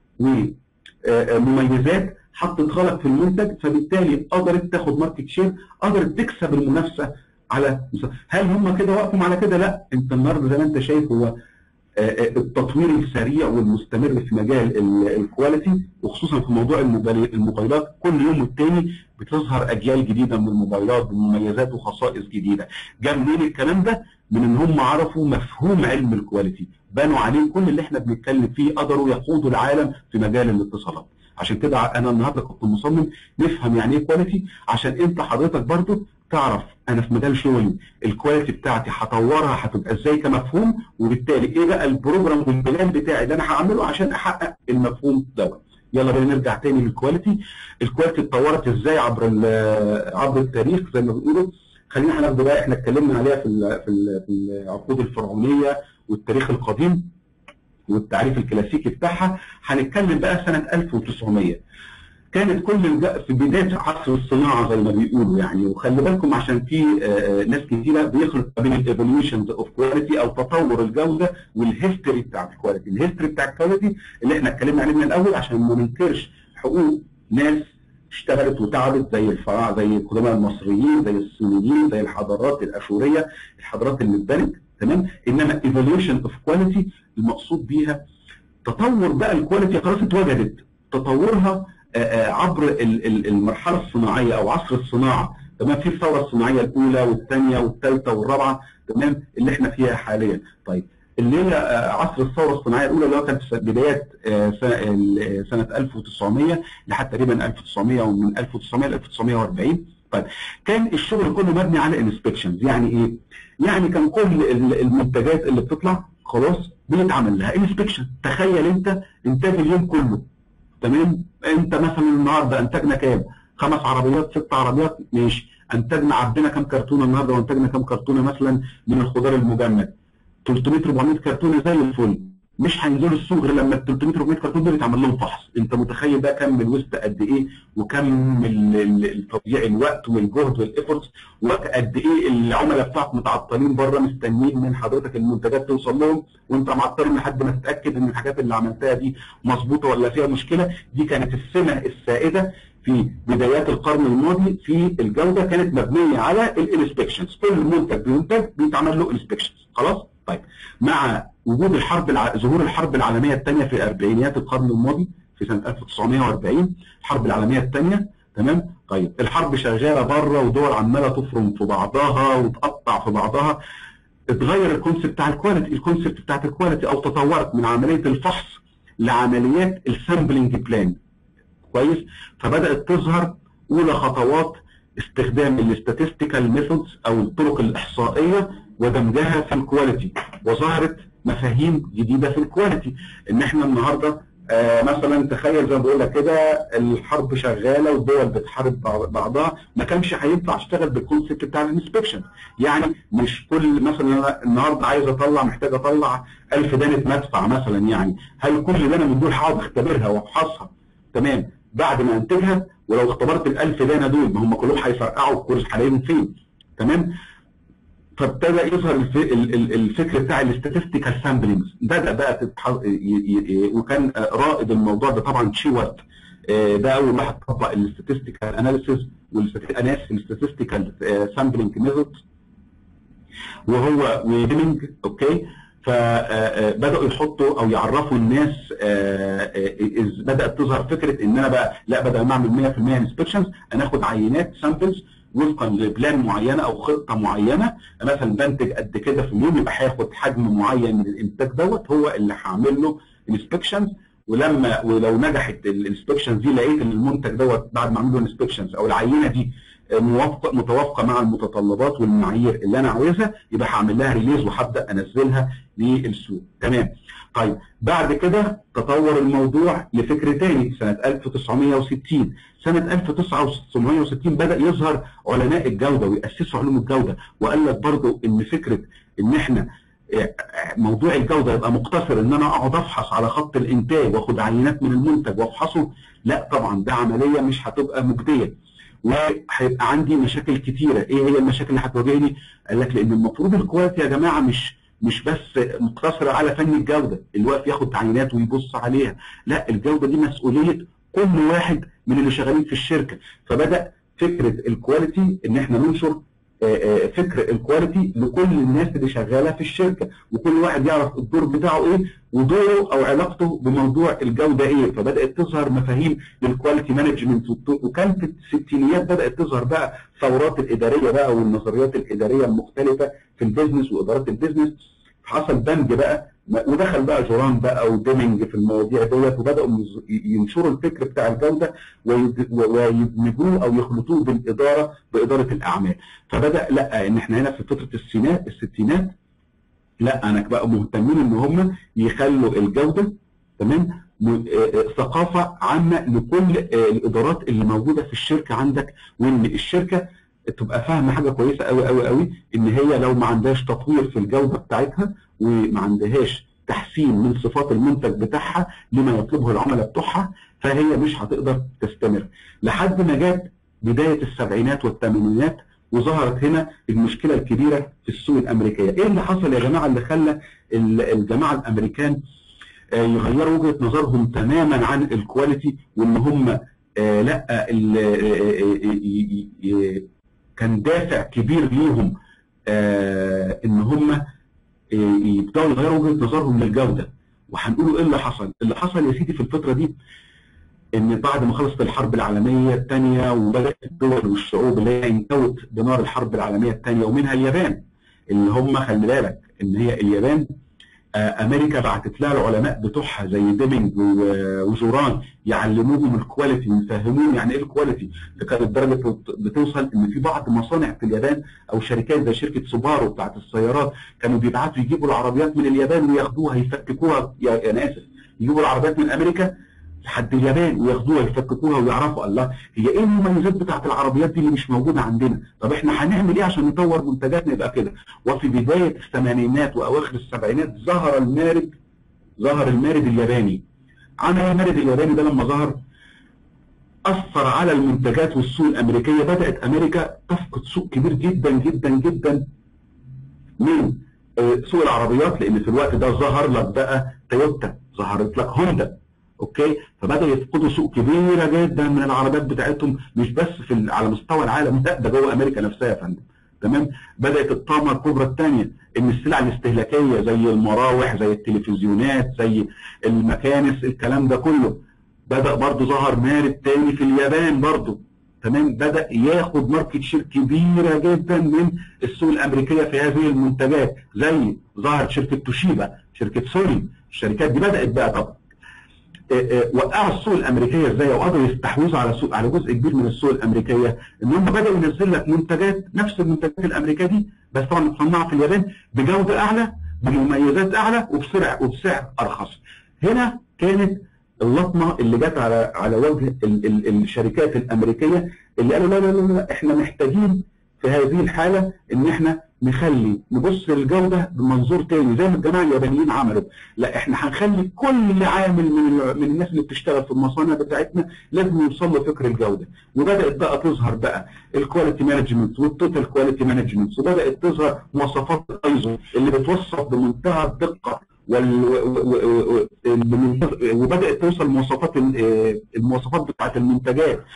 ومميزات حطتها لك في المنتج فبالتالي قدرت تاخد ماركت شير قدرت تكسب المنافسه على هل هم كده وقفوا على كده؟ لا انت النهارده زي ما انت شايف هو التطوير السريع والمستمر في مجال الكواليتي وخصوصا في موضوع الموبايلات كل يوم والتاني بتظهر اجيال جديده من الموبايلات بمميزات وخصائص جديده. جاب منين الكلام ده؟ من ان هم عرفوا مفهوم علم الكواليتي، بنوا عليه كل اللي احنا بنتكلم فيه قدروا يقودوا العالم في مجال الاتصالات. عشان كده انا النهارده كنت مصمم نفهم يعني ايه كواليتي عشان انت حضرتك برضو تعرف انا في مجال شغلي الكواليتي بتاعتي هطورها هتبقى ازاي كمفهوم وبالتالي ايه بقى البروجرام والبلان بتاعي اللي انا هعمله عشان احقق المفهوم دوت يلا بينا نرجع تاني للكواليتي الكواليتي اتطورت ازاي عبر عبر التاريخ زي ما بيقولوا خلينا هناخد بقى احنا اتكلمنا عليها في ال في, ال في العقود الفرعونيه والتاريخ القديم والتعريف الكلاسيكي بتاعها هنتكلم بقى سنه 1900 كانت كل في بدايه عصر الصناعه زي ما بيقولوا يعني وخلي بالكم عشان في ناس كتيره بيخلط ما بين الايفوليوشنز اوف كواليتي او تطور الجوده والهيستوري بتاع الكواليتي، الهيستوري بتاع الكواليتي اللي احنا اتكلمنا عليه من الاول عشان ما ننكرش حقوق ناس اشتغلت وتعبت زي الفراعنه زي القدماء المصريين زي الصينيين زي الحضارات الاشوريه الحضارات اللي اتبنت تمام انما ايفوليوشن اوف كواليتي المقصود بيها تطور بقى الكواليتي خلاص اتوجدت تطورها عبر المرحله الصناعيه او عصر الصناعه تمام في الثوره الصناعيه الاولى والثانيه والثالثه والرابعه تمام اللي احنا فيها حاليا طيب اللي هي عصر الثوره الصناعيه الاولى اللي هو كانت في بدايات سنه 1900 لحد تقريبا 1900 ومن 1900 ل 1940 طيب كان الشغل كله مبني على انسبكشنز يعني ايه؟ يعني كان كل المنتجات اللي بتطلع خلاص بيتعمل لها انسبكشن تخيل انت انتاج اليوم كله تمام انت مثلا النهارده انتجنا كام؟ خمس عربيات ست عربيات ماشي انتجنا عبينا كام كرتونه النهارده وانتجنا كام كرتونه مثلا من الخضار المجمد 300 400 كرتونه زي الفل مش هينزلوا السوق غير لما ال 300 400 كرتون دول يتعمل لهم فحص انت متخيل بقى كم الوسط قد ايه وكم تضييع الوقت والجهد والايفورتس وقت قد ايه العملاء بتاعك متعطلين بره مستنيين من حضرتك المنتجات توصل لهم وانت معطلهم لحد ما تتاكد ان الحاجات اللي عملتها دي مظبوطه ولا فيها مشكله دي كانت السمه السائده في بدايات القرن الماضي في الجوده كانت مبنيه على الانسبكشنز كل منتج بينتج بيتعمل له انسبكشنز خلاص طيب مع وجود الحرب الع... ظهور الحرب العالميه الثانيه في اربعينيات القرن الماضي في سنه 1940 الحرب العالميه الثانيه تمام طيب الحرب شغاله بره ودول عماله تفرم في بعضها وتقطع في بعضها اتغير الكونسيبت بتاع الكواليتي الكونسيبت بتاعت الكواليتي او تطورت من عمليه الفحص لعمليات السامبلنج بلان كويس فبدات تظهر اولى خطوات استخدام الاستاتستيكال ميثودز او الطرق الاحصائيه ودمجها في الكواليتي وظهرت مفاهيم جديده في الكواليتي ان احنا النهارده آه مثلا تخيل زي ما بقول لك كده الحرب شغاله والدول بتحارب بعضها ما كانش هينفع اشتغل بالكونسيبت بتاع الانسبكشن يعني مش كل مثلا انا النهارده عايز اطلع محتاج اطلع 1000 دانه مدفع مثلا يعني هل كل دانه من دول هقعد اختبرها وافحصها تمام بعد ما انتجها ولو اختبرت ال 1000 دانه دول ما هم كلهم هيفرقعوا الكورس هلاقيهم فين تمام فابتدى يظهر الفكر بتاع الاستاتستيكال سامبلينجز بدا بقى وكان رائد الموضوع ده طبعا تشيوارت ده اول واحد طبق الاستاتستيكال اناليسيس والاستاتستيكال سامبلينج ميثود وهو ويمنج اوكي فبداوا يحطوا او يعرفوا الناس بدات تظهر فكره ان انا بقى لا بدل ما اعمل 100% انسبكشنز انا اخد عينات سامبلز وفقا لبلان معينه او خطه معينه مثلا بنتج قد كده في اليوم يبقى هاخد حجم معين من الانتاج دوت هو اللي هعمل له انسبكشنز ولما ولو نجحت الانسبكشنز دي لقيت ان المنتج دوت بعد ما اعمل له انسبكشنز او العينه دي موافقه متوافقه مع المتطلبات والمعايير اللي انا عايزها يبقى هعمل لها ريليز وهبدا انزلها للسوق تمام طيب بعد كده تطور الموضوع لفكر تاني سنه 1960 سنه 1960 بدا يظهر علماء الجوده وياسسوا علوم الجوده وقال لك برضه ان فكره ان احنا موضوع الجوده يبقى مقتصر ان انا اقعد افحص على خط الانتاج واخد عينات من المنتج وافحصه لا طبعا ده عمليه مش هتبقى مجديه وهيبقى عندي مشاكل كتيره ايه هي المشاكل اللي هتواجهني قال لك لان المفروض الكواليتي يا جماعه مش مش بس مقتصره على فن الجوده اللي واقف ياخد عينات ويبص عليها لا الجوده دي مسؤوليه كل واحد من اللي شغالين في الشركه فبدا فكره الكواليتي ان احنا ننشر فكر الكواليتي لكل الناس اللي شغاله في الشركه وكل واحد يعرف الدور بتاعه ايه ودوره او علاقته بموضوع الجوده ايه فبدات تظهر مفاهيم للكواليتي مانجمنت وكان في الستينيات بدات تظهر بقى الثورات الاداريه بقى والنظريات الاداريه المختلفه في البيزنس وادارات البيزنس حصل دمج بقى ودخل بقى جوران بقى وديمنج في المواضيع ديت وبداوا ينشروا الفكر بتاع الجوده ويدمجوه او يخلطوه بالاداره باداره الاعمال فبدا لا ان احنا هنا في فتره السينات الستينات لا انا بقى مهتمين ان هم يخلوا الجوده تمام ثقافه عامه لكل الادارات اللي موجوده في الشركه عندك وان الشركه تبقى فاهمه حاجه كويسه قوي قوي قوي ان هي لو ما عندهاش تطوير في الجوده بتاعتها وما عندهاش تحسين من صفات المنتج بتاعها لما يطلبه العملاء بتوعها فهي مش هتقدر تستمر لحد ما جت بدايه السبعينات والثمانينات وظهرت هنا المشكله الكبيره في السوق الامريكيه، ايه اللي حصل يا جماعه اللي خلى الجماعه الامريكان يغيروا وجهه نظرهم تماما عن الكواليتي وان هم لا كان دافع كبير ليهم ان هم يبداوا يغيروا وجهه نظرهم للجوده وهنقولوا ايه اللي حصل؟ اللي حصل يا سيدي في الفتره دي ان بعد ما خلصت الحرب العالميه الثانيه وبدات الدول والشعوب اللي هي انكوت بنار الحرب العالميه الثانيه ومنها اليابان اللي هم خلي بالك ان هي اليابان امريكا بعتت لها العلماء بتوعها زي ديمينج وجوران يعلموهم الكواليتي ويفهموهم يعني ايه الكواليتي فكانت درجه بتوصل ان في بعض مصانع في اليابان او شركات زي شركه سوبارو بتاعت السيارات كانوا بيبعتوا يجيبوا العربيات من اليابان وياخدوها يفككوها يا انا اسف يجيبوا العربيات من امريكا لحد اليابان وياخدوها يفككوها ويعرفوا الله هي ايه المميزات بتاعت العربيات دي اللي مش موجوده عندنا؟ طب احنا هنعمل ايه عشان نطور منتجاتنا يبقى كده؟ وفي بدايه الثمانينات واواخر السبعينات ظهر المارد ظهر المارد الياباني. عمل المارد الياباني ده لما ظهر اثر على المنتجات والسوق الامريكيه بدات امريكا تفقد سوق كبير جدا جدا جدا من سوق العربيات لان في الوقت ده ظهر لك بقى تويوتا ظهرت لك هوندا اوكي فبداوا يفقدوا سوق كبيره جدا من العربيات بتاعتهم مش بس في على مستوى العالم لا ده جوه امريكا نفسها يا فندم تمام بدات الطامه الكبرى الثانيه ان السلع الاستهلاكيه زي المراوح زي التلفزيونات زي المكانس الكلام ده كله بدا برضه ظهر مارد تاني في اليابان برضه تمام بدا ياخد ماركت شير كبيره جدا من السوق الامريكيه في هذه المنتجات زي ظهرت شركه توشيبا شركه سوري الشركات دي بدات بقى طبعا وقعوا السوق الامريكيه ازاي وقدروا يستحوذوا على سوق على جزء كبير من السوق الامريكيه ان هم بداوا ينزل لك منتجات نفس المنتجات الامريكيه دي بس طبعا متصنعه في اليابان بجوده اعلى بمميزات اعلى وبسعر وبسعر ارخص. هنا كانت اللطمه اللي جت على على وجه ال ال الشركات الامريكيه اللي قالوا لا لا لا, لا احنا محتاجين في هذه الحاله ان احنا نخلي نبص للجوده بمنظور تاني زي ما الجماعه اليابانيين عملوا لا احنا هنخلي كل عامل من من الناس اللي بتشتغل في المصانع بتاعتنا لازم يوصل له فكر الجوده وبدات بقى تظهر بقى الكواليتي مانجمنت والتوتال كواليتي مانجمنت وبدات تظهر مواصفات الايزو اللي بتوصف بمنتهى الدقه وال... وبدات توصل مواصفات المواصفات بتاعت المنتجات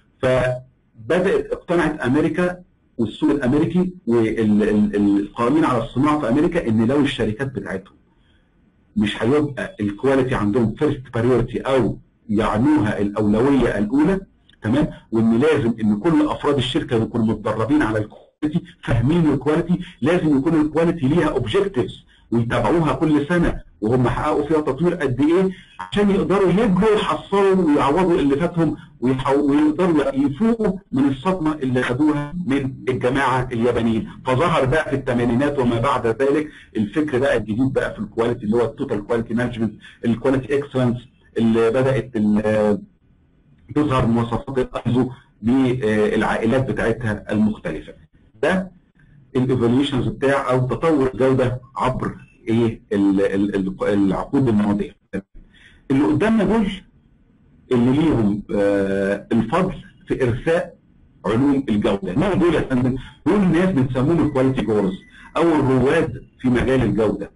فبدات اقتنعت امريكا والسوق الامريكي والقائمين على الصناعه في امريكا ان لو الشركات بتاعتهم مش هيبقى الكواليتي عندهم فيرست بريورتي او يعنوها الاولويه الاولى تمام وان لازم ان كل افراد الشركه يكونوا متدربين على الكواليتي فاهمين الكواليتي لازم يكون الكواليتي ليها اوبجكتيفز ويتابعوها كل سنه وهم حققوا فيها تطوير قد ايه عشان يقدروا يجروا يحصلوا ويعوضوا اللي فاتهم ويقدروا يفوقوا من الصدمه اللي خدوها من الجماعه اليابانيين فظهر بقى في الثمانينات وما بعد ذلك الفكر بقى الجديد بقى في الكواليتي اللي هو التوتال كواليتي مانجمنت الكواليتي اكسلنس اللي بدات تظهر مواصفات الايزو بالعائلات بتاعتها المختلفه ده الايفوليوشنز بتاع او تطور الجوده عبر ايه العقود الماضيه اللي قدامنا دول اللي ليهم آه الفضل في ارساء علوم الجوده مين دول يا فندم دول ناس بنسموهم الكواليتي جورز او الرواد في مجال الجوده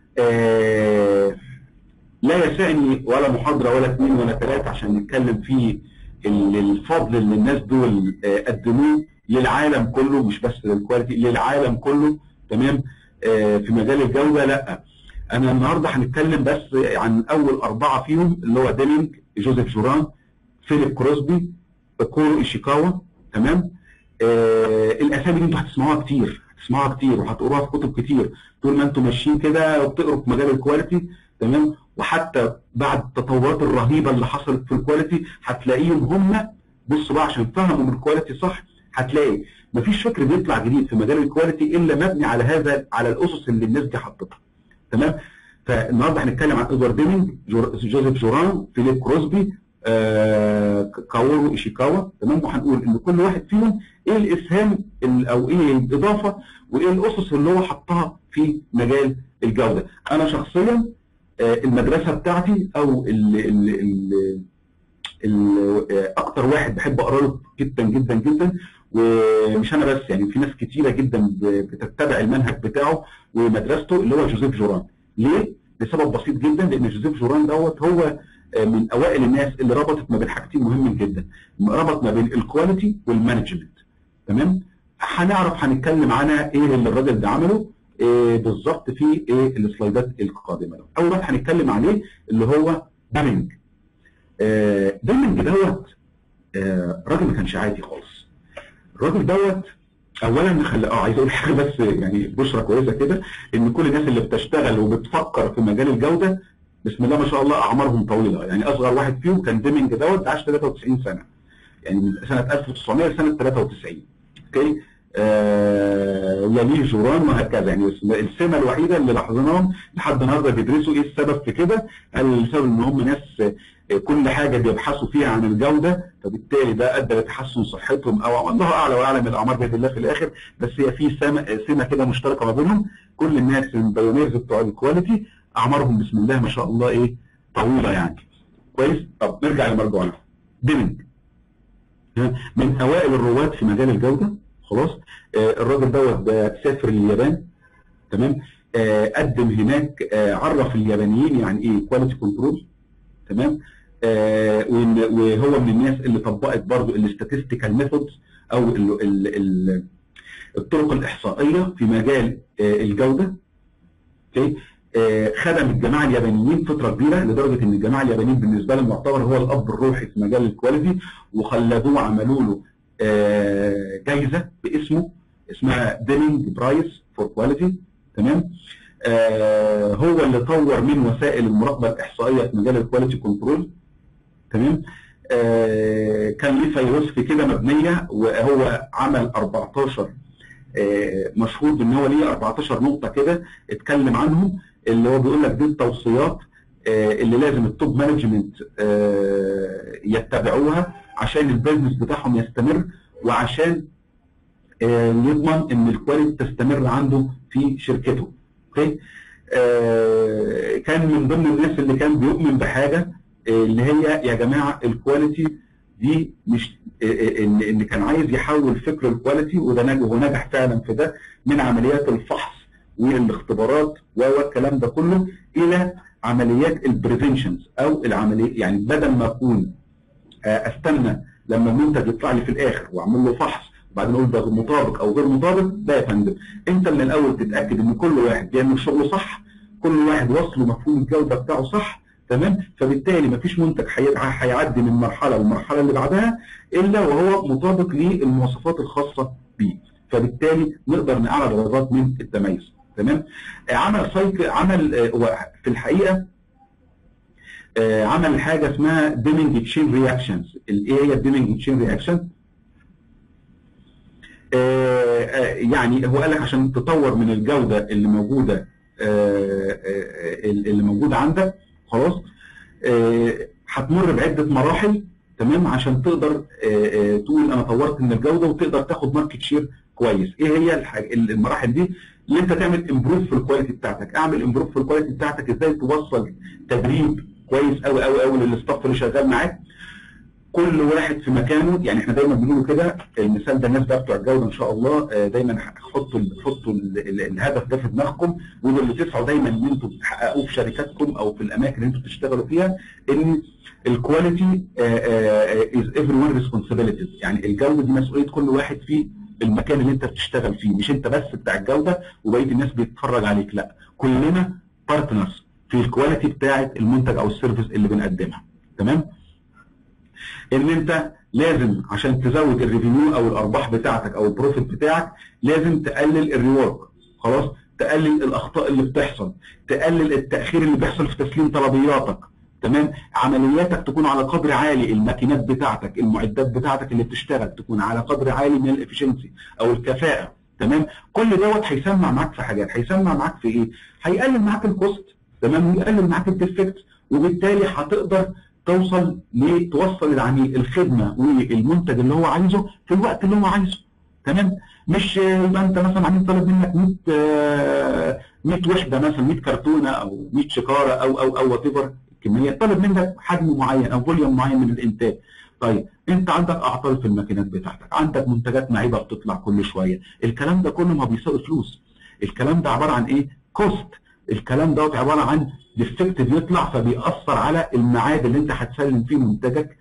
آه لا يسعني ولا محاضره ولا اثنين ولا ثلاثه عشان نتكلم في الفضل اللي الناس دول آه قدموه للعالم كله مش بس للكواليتي للعالم كله تمام في مجال الجوده لا انا النهارده هنتكلم بس عن اول اربعه فيهم اللي هو ديلينج جوزيف جوران فيليب كروسبي كورو ايشيكاوا تمام آه الاسامي دي انتوا هتسمعوها كتير هتسمعوها كتير وهتقروها في كتب كتير طول ما انتوا ماشيين كده وبتقروا في مجال الكواليتي تمام وحتى بعد التطورات الرهيبه اللي حصلت في الكواليتي هتلاقيهم هم بصوا بقى عشان فهموا من الكواليتي صح هتلاقي مفيش فكر بيطلع جديد في مجال الكواليتي الا مبني على هذا على الاسس اللي الناس دي حطتها تمام فالنهارده هنتكلم عن ادوارد ديمينج جوزيف جوران فيليب كروسبي آه، كاورو ايشيكاوا تمام وهنقول ان كل واحد فيهم ايه الاسهام او ايه الاضافه وايه الاسس اللي هو حطها في مجال الجوده انا شخصيا آه، المدرسه بتاعتي او ال ال ال ال اكتر واحد بحب اقرا له جدا جدا جدا ومش انا بس يعني في ناس كتيره جدا بتتبع المنهج بتاعه ومدرسته اللي هو جوزيف جوران ليه؟ لسبب بسيط جدا لان جوزيف جوران دوت هو من اوائل الناس اللي ربطت ما بين حاجتين مهمين جدا ربط ما بين الكواليتي والمانجمنت تمام هنعرف هنتكلم عنها ايه اللي الراجل ده عمله إيه بالظبط في ايه السلايدات القادمه اول واحد هنتكلم عليه اللي هو دامينج آه دامينج دوت آه راجل ما كانش عادي خالص الراجل دوت اولا نخلي اه عايز اقول حاجه بس يعني بشرى كويسه كده ان كل الناس اللي بتشتغل وبتفكر في مجال الجوده بسم الله ما شاء الله اعمارهم طويله يعني اصغر واحد فيهم كان ديمنج دوت عاش 93 سنه يعني من سنه 1900 لسنه 93 اوكي آه يليه جوران وهكذا يعني السمه الوحيده اللي لاحظناهم لحد النهارده بيدرسوا ايه السبب في كده؟ قال السبب ان هم ناس كل حاجه بيبحثوا فيها عن الجوده فبالتالي ده ادى لتحسن صحتهم او الله اعلى واعلم الاعمار باذن الله في الاخر بس هي في سمه سمه كده مشتركه ما بينهم كل الناس البايونيرز بتوع الكواليتي اعمارهم بسم الله ما شاء الله ايه طويله يعني كويس طب نرجع لمرجوعنا ديمنج من اوائل الرواد في مجال الجوده خلاص آه الراجل دوت ده سافر اليابان تمام آه قدم هناك آه عرف اليابانيين يعني ايه كواليتي كنترول تمام آه وهو من الناس اللي طبقت برضو الاستاتستيكال ميثودز او ال ال ال الطرق الاحصائيه في مجال آه الجوده اوكي آه خدم الجماعه اليابانيين فتره كبيره لدرجه ان الجماعه اليابانيين بالنسبه لهم يعتبر هو الاب الروحي في مجال الكواليتي وخلدوه عملوا له آه، جايزه باسمه اسمها ديلينج برايس فور كواليتي تمام آه، هو اللي طور من وسائل المراقبه الاحصائيه في مجال الكواليتي كنترول تمام آه، كان ليه فيروسفي كده مبنيه وهو عمل 14 آه، مشهور بان هو ليه 14 نقطه كده اتكلم عنهم اللي هو بيقول لك دي التوصيات آه، اللي لازم التوب مانجمنت آه، يتبعوها عشان البيزنس بتاعهم يستمر وعشان آه، يضمن ان الكواليتي تستمر عنده في شركته اوكي آه، كان من ضمن الناس اللي كان بيؤمن بحاجه آه، اللي هي يا جماعه الكواليتي دي مش آه، آه، ان ان كان عايز يحول فكر الكواليتي وده نجح ونجح فعلا في ده من عمليات الفحص والاختبارات والكلام ده كله الى عمليات البريفنشنز او العمليه يعني بدل ما اكون آه، استنى لما المنتج يطلع لي في الاخر واعمل له فحص وبعدين اقول ده مطابق او غير مطابق ده يا فندم انت من الاول تتاكد ان كل واحد بيعمل شغله صح كل واحد وصله مفهوم الجوده بتاعه صح تمام فبالتالي مفيش منتج هي- هيعدي من مرحله للمرحله اللي بعدها الا وهو مطابق للمواصفات الخاصه بيه فبالتالي نقدر نعلى درجات من التميز تمام آه، عمل سايكل عمل آه، هو في الحقيقه آه، عمل حاجه اسمها ديمينج تشين رياكشنز ايه هي الديمينج تشين رياكشن يعني هو قال لك عشان تطور من الجوده اللي موجوده آه، آه، اللي موجوده عندك خلاص آه، هتمر بعده مراحل تمام عشان تقدر آه، آه، تقول انا طورت من الجوده وتقدر تاخد ماركت شير كويس ايه هي الحاجة المراحل دي اللي انت تعمل امبروف في الكواليتي بتاعتك اعمل امبروف في الكواليتي بتاعتك ازاي توصل تدريب كويس قوي قوي قوي للاستاف اللي شغال معاك كل واحد في مكانه يعني احنا دايما بنقول كده المثال ده الناس بقى بتوع الجوده ان شاء الله آه، دايما حطوا ال- حطوا ال- ال- الهدف ده في دماغكم واللي تسعوا دايما ان انتم تحققوه في شركاتكم او في الاماكن اللي انتم بتشتغلوا فيها ان الكواليتي از ايفري ون ريسبونسابيلتيز يعني الجوده دي مسؤوليه كل واحد في المكان اللي انت بتشتغل فيه مش انت بس بتاع الجوده وبقيه الناس بيتفرج عليك لا كلنا بارتنرز في الكواليتي بتاعه المنتج او السيرفيس اللي بنقدمها تمام ان انت لازم عشان تزود الريفينيو او الارباح بتاعتك او البروفيت بتاعك لازم تقلل الريورك خلاص تقلل الاخطاء اللي بتحصل تقلل التاخير اللي بيحصل في تسليم طلبياتك تمام عملياتك تكون على قدر عالي الماكينات بتاعتك المعدات بتاعتك اللي بتشتغل تكون على قدر عالي من الافشنسي او الكفاءه تمام كل دوت هيسمع معاك في حاجات هيسمع معاك في ايه هيقلل معاك الكوست تمام ويقلل معاك الديفكت وبالتالي هتقدر توصل لتوصل العميل الخدمه والمنتج اللي هو عايزه في الوقت اللي هو عايزه تمام مش يبقى انت مثلا عميل طالب منك 100 آه، 100 وحده مثلا 100 كرتونه او 100 شكاره او او او وات ايفر الكميه طالب منك حجم معين او فوليوم معين من الانتاج طيب انت عندك اعطال في الماكينات بتاعتك عندك منتجات معيبه بتطلع كل شويه الكلام ده كله ما بيساوي فلوس الكلام ده عباره عن ايه كوست الكلام دوت عباره عن ديفكت بيطلع فبيأثر على الميعاد اللي انت هتسلم فيه منتجك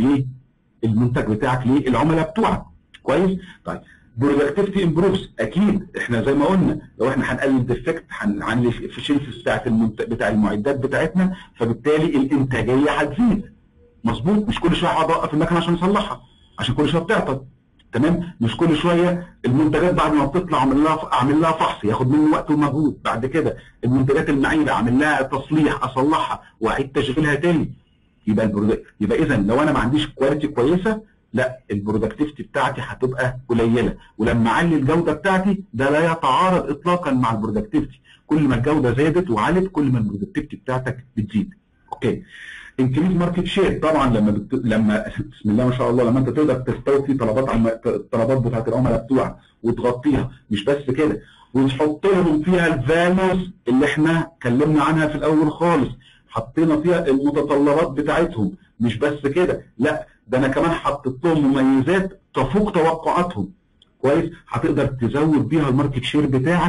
للمنتج بتاعك للعملاء بتوعك كويس طيب برودكتيفيتي امبروفز اكيد احنا زي ما قلنا لو احنا هنقلل الديفكت هنعلي الافشنسي بتاعت المنت... بتاع المعدات بتاعتنا فبالتالي الانتاجيه هتزيد مظبوط مش كل شويه هقعد اوقف المكنه عشان اصلحها عشان كل شويه بتعطل تمام مش كل شويه المنتجات بعد ما بتطلع اعمل لها اعمل لها فحص ياخد مني وقت ومجهود بعد كده المنتجات المعيبه اعمل لها تصليح اصلحها واعيد تشغيلها تاني يبقى البرودكت يبقى اذا لو انا ما عنديش كواليتي كويسه لا البرودكتيفيتي بتاعتي هتبقى قليله ولما اعلي الجوده بتاعتي ده لا يتعارض اطلاقا مع البرودكتيفيتي كل ما الجوده زادت وعلت كل ما البرودكتيفيتي بتاعتك بتزيد اوكي انكريز ماركت شير طبعا لما بت... لما بسم الله ما شاء الله لما انت تقدر تستوفي طلبات عم... الطلبات بتاعت العملاء بتوعك وتغطيها مش بس كده وتحط لهم فيها الفاليوز اللي احنا اتكلمنا عنها في الاول خالص حطينا فيها المتطلبات بتاعتهم مش بس كده لا ده انا كمان حطيت لهم مميزات تفوق توقعاتهم كويس هتقدر تزود بيها الماركت شير بتاعك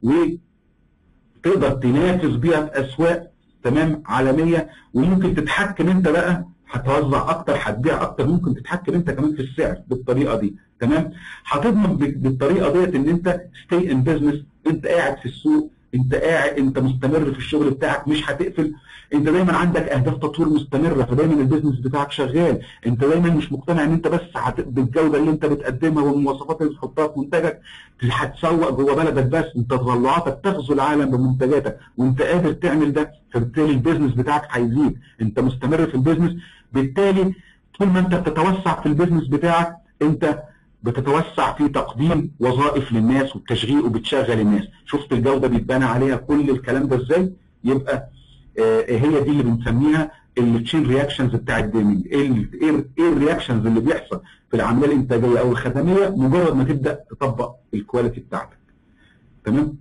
وتقدر تنافس بيها في اسواق تمام عالميه وممكن تتحكم انت بقى هتوزع اكتر هتبيع اكتر ممكن تتحكم انت كمان في السعر بالطريقه دي تمام هتضمن بالطريقه ديت ان انت ستي ان بزنس انت قاعد في السوق انت قاعد انت مستمر في الشغل بتاعك مش هتقفل انت دايما عندك اهداف تطوير مستمره فدايما البيزنس بتاعك شغال انت دايما مش مقتنع ان انت بس هت... بالجوده اللي انت بتقدمها والمواصفات اللي بتحطها في منتجك هتسوق جوه بلدك بس انت تطلعاتك تغزو العالم بمنتجاتك وانت قادر تعمل ده فبالتالي البيزنس بتاعك هيزيد انت مستمر في البيزنس بالتالي طول ما انت بتتوسع في البيزنس بتاعك انت بتتوسع في تقديم وظائف للناس والتشغيل وبتشغل الناس شفت الجوده بيتبنى عليها كل الكلام ده ازاي يبقى آه هي دي اللي بنسميها التشين رياكشنز بتاع الديمنج ايه ايه الرياكشنز اللي بيحصل في العمليه الانتاجيه او الخدميه مجرد ما تبدا تطبق الكواليتي بتاعتك تمام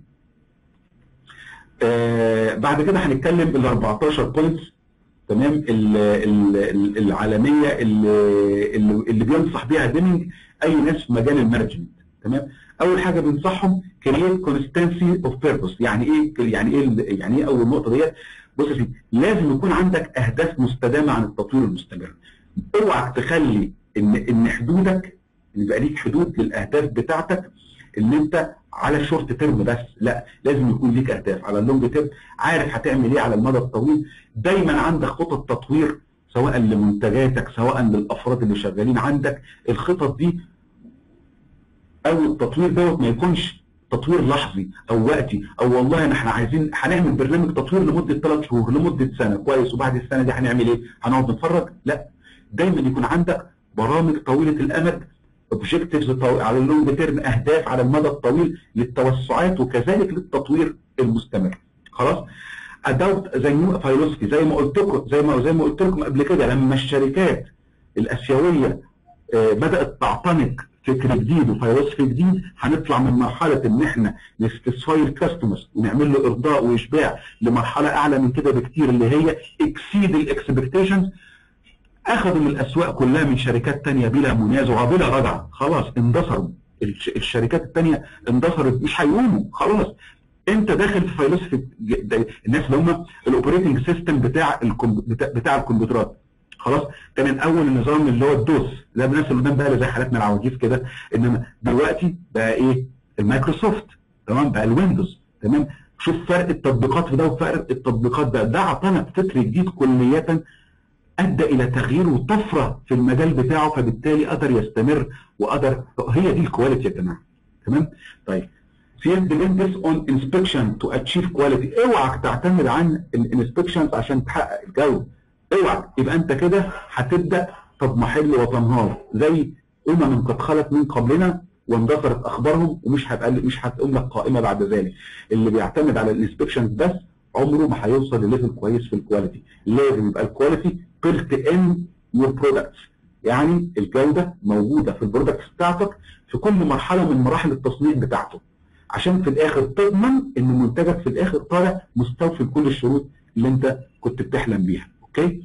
آه بعد كده هنتكلم ال 14 بوينتس تمام ال ال العالميه اللي, اللي بينصح بيها ديمنج اي ناس في مجال المانجمنت تمام اول حاجه بنصحهم كرييت كونستنسي اوف بيربوس يعني ايه يعني ايه يعني ايه اول نقطه ديت بص يا سيدي لازم يكون عندك اهداف مستدامه عن التطوير المستمر اوعى تخلي ان ان حدودك يبقى ليك حدود للاهداف بتاعتك ان انت على الشورت تيرم بس لا لازم يكون ليك اهداف على اللونج تيرم عارف هتعمل ايه على المدى الطويل دايما عندك خطط تطوير سواء لمنتجاتك سواء للافراد اللي شغالين عندك الخطط دي او التطوير دوت ما يكونش تطوير لحظي او وقتي او والله احنا عايزين هنعمل برنامج تطوير لمده ثلاث شهور لمده سنه كويس وبعد السنه دي هنعمل ايه؟ هنقعد نتفرج؟ لا دايما يكون عندك برامج طويله الامد اوبجكتيفز على اللونج تيرم اهداف على المدى الطويل للتوسعات وكذلك للتطوير المستمر خلاص؟ ادوت زي نيو فيلوسفي زي ما قلت لكم زي ما زي ما قلت لكم قبل كده لما الشركات الاسيويه بدات تعتنق فكر جديد وفيلوسفي جديد هنطلع من مرحله ان احنا نستسفاي الكاستمرز ونعمل له ارضاء واشباع لمرحله اعلى من كده بكتير اللي هي اكسيد الاكسبكتيشنز اخذوا من الاسواق كلها من شركات ثانيه بلا منازع وبلا رجعه خلاص اندثروا الشركات الثانيه اندثرت مش هيقوموا خلاص انت داخل في فيلوسفي الناس اللي هم الاوبريتنج سيستم بتاع بتاع الكمبيوترات خلاص كان الاول النظام اللي هو الدوس ده الناس اللي قدام بقى زي حالاتنا العواجيز كده انما دلوقتي بقى ايه المايكروسوفت تمام بقى الويندوز تمام شوف فرق التطبيقات في ده وفرق التطبيقات ده ده اعطانا فكر جديد كليا ادى الى تغيير وطفره في المجال بتاعه فبالتالي قدر يستمر وقدر هي دي الكواليتي يا جماعه تمام طيب field depends on inspection to achieve quality اوعى تعتمد عن الانسبكشنز عشان تحقق الجوده اوعى يبقى انت كده هتبدا تضمحل وتنهار زي امم قد خلت من قبلنا واندثرت اخبارهم ومش هتبقى مش هتقوم لك قائمه بعد ذلك اللي بيعتمد على الانسبكشنز بس عمره ما هيوصل لليفل كويس في الكواليتي لازم يبقى الكواليتي بيلت ان يور برودكتس يعني الجوده موجوده في البرودكتس بتاعتك في كل مرحله من مراحل التصنيع بتاعته عشان في الاخر تضمن ان منتجك في الاخر طالع مستوفي لكل الشروط اللي انت كنت بتحلم بيها اوكي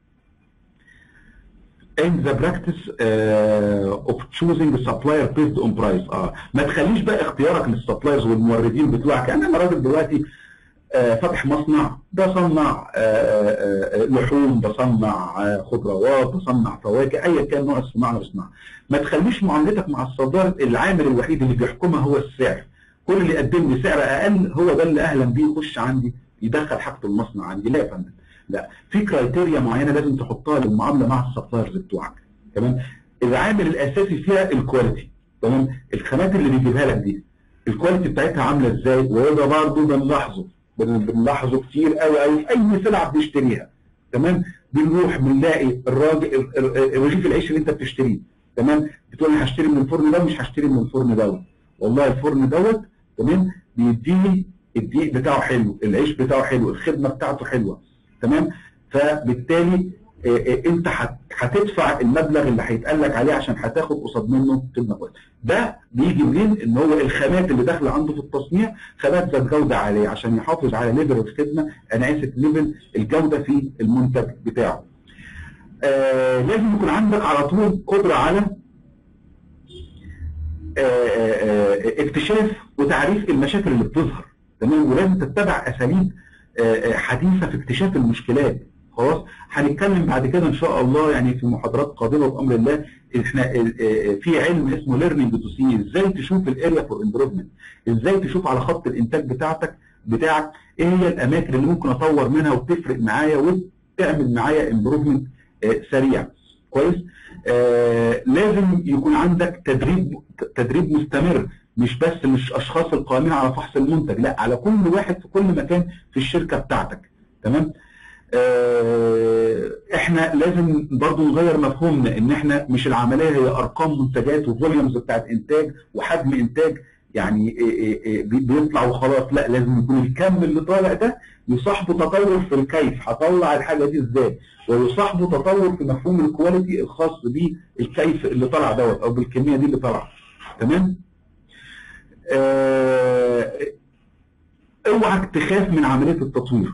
in the practice uh, of choosing a supplier based on price اه ما تخليش بقى اختيارك للسبلايرز والموردين بتوعك يعني انا راجل دلوقتي آه فاتح مصنع بصنع آه لحوم بصنع خضروات بصنع فواكه ايا كان نوع الصناعه اللي بصنعها ما تخليش معاملتك مع الصدار العامل الوحيد اللي بيحكمها هو السعر كل اللي يقدم لي سعر اقل هو ده اللي اهلا بيه يخش عندي يدخل حاجه المصنع عندي لا يا فندم لا في كرايتيريا معينه لازم تحطها للمعامله مع السبلايرز بتوعك تمام العامل الاساسي فيها الكواليتي تمام الخامات اللي بيجيبها لك دي الكواليتي بتاعتها عامله ازاي وده برضه بنلاحظه بنلاحظه كتير قوي قوي في اي سلعه بنشتريها تمام بنروح بنلاقي الراجل رغيف العيش اللي انت بتشتريه تمام بتقول انا هشتري من الفرن ده مش هشتري من الفرن دوت والله الفرن دوت تمام بيديني الدقيق بتاعه حلو العيش بتاعه حلو الخدمه بتاعته حلوه تمام فبالتالي انت هتدفع المبلغ اللي هيتقال لك عليه عشان هتاخد قصاد منه خدمه كويسه ده بيجي منين ان هو الخامات اللي داخله عنده في التصنيع خامات ذات جوده عاليه عشان يحافظ على ليفل الخدمه انا اسف ليفل الجوده في المنتج بتاعه آه لازم يكون عندك على طول قدره على آه آه اكتشاف وتعريف المشاكل اللي بتظهر تمام ولازم تتبع اساليب حديثه في اكتشاف المشكلات خلاص هنتكلم بعد كده ان شاء الله يعني في محاضرات قادمه بامر الله احنا في علم اسمه ليرنينج تو سي ازاي تشوف الاريا فور امبروفمنت ازاي تشوف على خط الانتاج بتاعتك بتاعك ايه هي الاماكن اللي ممكن اطور منها وتفرق معايا وتعمل معايا امبروفمنت سريع كويس آه لازم يكون عندك تدريب تدريب مستمر مش بس مش اشخاص القائمين على فحص المنتج لا على كل واحد في كل مكان في الشركه بتاعتك تمام آه احنا لازم برضو نغير مفهومنا ان احنا مش العمليه هي ارقام منتجات وفوليومز بتاعت انتاج وحجم انتاج يعني بيطلع وخلاص لا لازم يكون الكم اللي طالع ده يصاحبه تطور في الكيف هطلع الحاجه دي ازاي ويصاحبه تطور في مفهوم الكواليتي الخاص بالكيف اللي طلع دوت او بالكميه دي اللي طالعه تمام آه اوعك تخاف من عمليه التطوير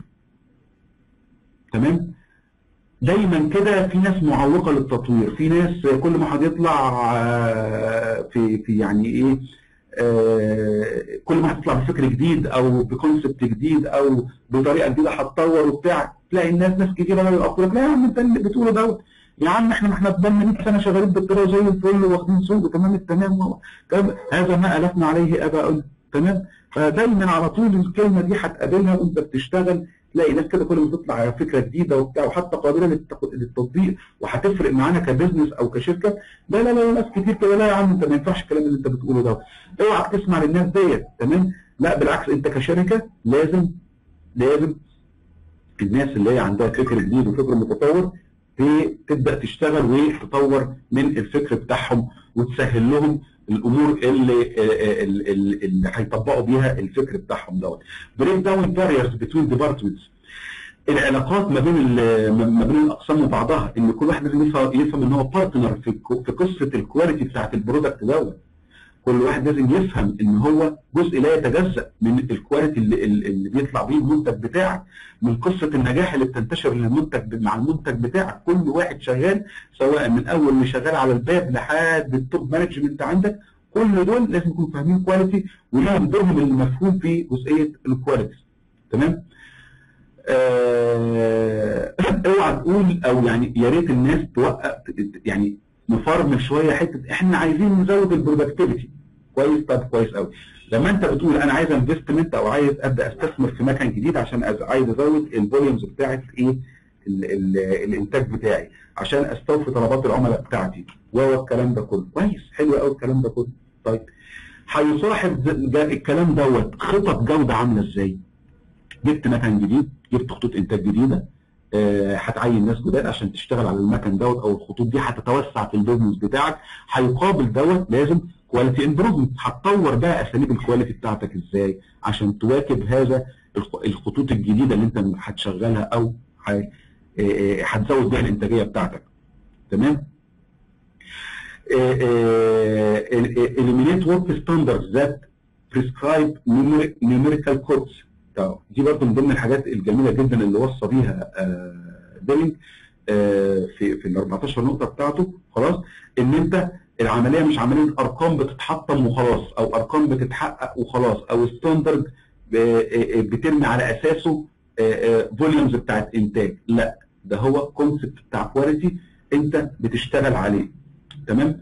تمام دايما كده في ناس معوقه للتطوير في ناس كل ما حد يطلع في في يعني ايه آه كل ما هتطلع بفكر جديد او بكونسبت جديد او بطريقه جديده هتطور وبتاع تلاقي الناس ناس كتير بقى يقفوا لك لا يا عم انت اللي بتقوله دوت يا عم احنا احنا بقالنا 100 سنه شغالين بالطريقه زي الفل واخدين سوق وتمام التمام هذا ما الفنا عليه اباؤنا تمام فدايما على طول الكلمه دي هتقابلها وانت بتشتغل تلاقي ناس كده كل ما تطلع على فكره جديده وبتاع وحتى قابله للتطبيق وهتفرق معانا كبزنس او كشركه لا لا لا ناس كتير كده لا يا عم انت ما ينفعش الكلام اللي انت بتقوله ده اوعى تسمع للناس ديت تمام لا بالعكس انت كشركه لازم لازم الناس اللي هي عندها فكر جديد وفكر متطور تبدا تشتغل وتطور من الفكر بتاعهم وتسهل لهم الامور اللي اللي هيطبقوا بيها الفكر بتاعهم دوت بريك داون باريرز بتوين ديبارتمنتس العلاقات ما بين ما بين الاقسام وبعضها ان كل واحد لازم يفهم ان هو بارتنر في في قصه الكواليتي بتاعت البرودكت دوت كل واحد لازم يفهم ان هو جزء لا يتجزا من الكواليتي اللي, اللي بيطلع بيه المنتج بتاعك من قصه النجاح اللي بتنتشر للمنتج مع المنتج بتاعك كل واحد شغال سواء من اول اللي شغال على الباب لحد التوب مانجمنت عندك كل دول لازم يكونوا فاهمين كواليتي ولهم دورهم المفهوم في جزئيه الكواليتي تمام آه اوعى تقول او يعني يا ريت الناس توقف يعني نفرمل شويه حته احنا عايزين نزود البرودكتيفيتي كويس طب كويس قوي لما انت بتقول انا عايز انفستمنت او عايز ابدا استثمر في مكان جديد عشان عايز ازود الفوليومز بتاعت ايه ال ال الانتاج بتاعي عشان استوفي طلبات العملاء بتاعتي وهو الكلام ده كله كويس حلو قوي الكلام ده كله طيب هيصاحب الكلام دوت خطط جوده عامله ازاي؟ جبت مكان جديد جبت خطوط انتاج جديده هتعين ناس جداد عشان تشتغل على المكن دوت او الخطوط دي هتتوسع في البيزنس بتاعك هيقابل دوت لازم كواليتي امبروفمنت هتطور بقى اساليب الكواليتي بتاعتك ازاي عشان تواكب هذا الخطوط الجديده اللي انت هتشغلها او هتزود بيها الانتاجيه بتاعتك تمام eliminate work standards that prescribe numerical codes دي برضه من ضمن الحاجات الجميله جدا اللي وصى بيها ديلينج في في ال 14 نقطه بتاعته خلاص ان انت العمليه مش عمليه ارقام بتتحطم وخلاص او ارقام بتتحقق وخلاص او ستاندرد بترمي على اساسه فوليومز بتاعت انتاج لا ده هو كونسبت بتاع كواليتي انت بتشتغل عليه تمام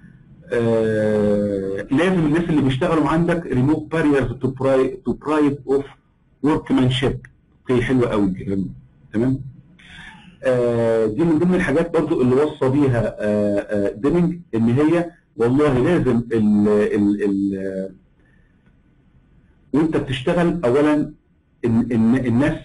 آه لازم الناس اللي بيشتغلوا عندك ريموف باريرز تو برايد تو برايد اوف وركمانشيب اوكي حلو قوي الكلام تمام آه دي من ضمن الحاجات برضو اللي وصى بيها آه آه ديمينج ان هي والله لازم ال ال ال وانت بتشتغل اولا إن إن الناس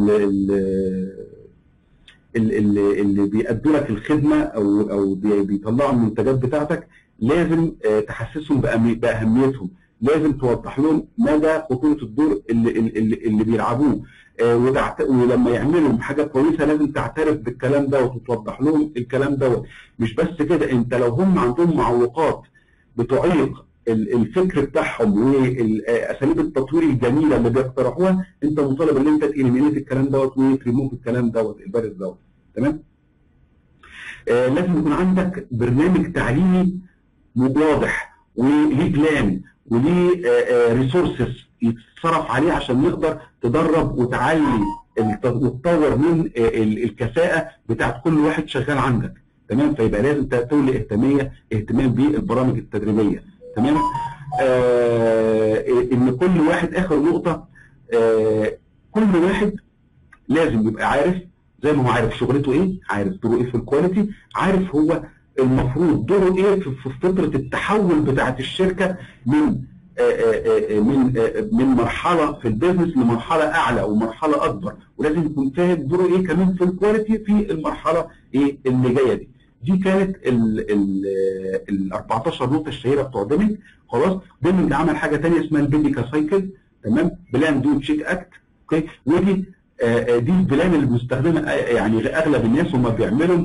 اللي, اللي بيأدوا لك الخدمه او او بيطلعوا المنتجات بتاعتك لازم تحسسهم باهميتهم لازم توضح لهم مدى خطوره الدور اللي, اللي, اللي بيلعبوه ولما يعملوا حاجه كويسه لازم تعترف بالكلام دوت وتوضح لهم الكلام دوت مش بس كده انت لو هم عندهم معوقات بتعيق الفكر بتاعهم واساليب التطوير الجميله اللي بيقترحوها انت مطالب ان انت تإليمينيت الكلام دوت وتريموف الكلام دوت البارز دوت تمام؟ آه لازم يكون عندك برنامج تعليمي واضح وليه بلان وليه ريسورسز يتصرف عليه عشان نقدر تدرب وتعلي وتطور من الكفاءه بتاعت كل واحد شغال عندك تمام فيبقى لازم تولي اهتماميه اهتمام بالبرامج التدريبيه تمام آه ان كل واحد اخر نقطه آه كل واحد لازم يبقى عارف زي ما هو عارف شغلته ايه عارف دوره ايه في الكواليتي عارف هو المفروض دوره ايه في في فتره التحول بتاعه الشركه من آه، آه، آه، من آه، من مرحله في البيزنس لمرحله اعلى ومرحله اكبر ولازم يكون فاهم دوره ايه كمان في الكواليتي في المرحله ايه اللي جايه دي دي كانت ال ال ال 14 نقطه الشهيره بتوع ديمنج خلاص ديمنج عمل حاجه ثانيه اسمها البيديكا سايكل تمام بلان دو تشيك اكت اوكي ودي آه، آه، دي البلان اللي بنستخدمها آه، يعني اغلب الناس هم بيعملوا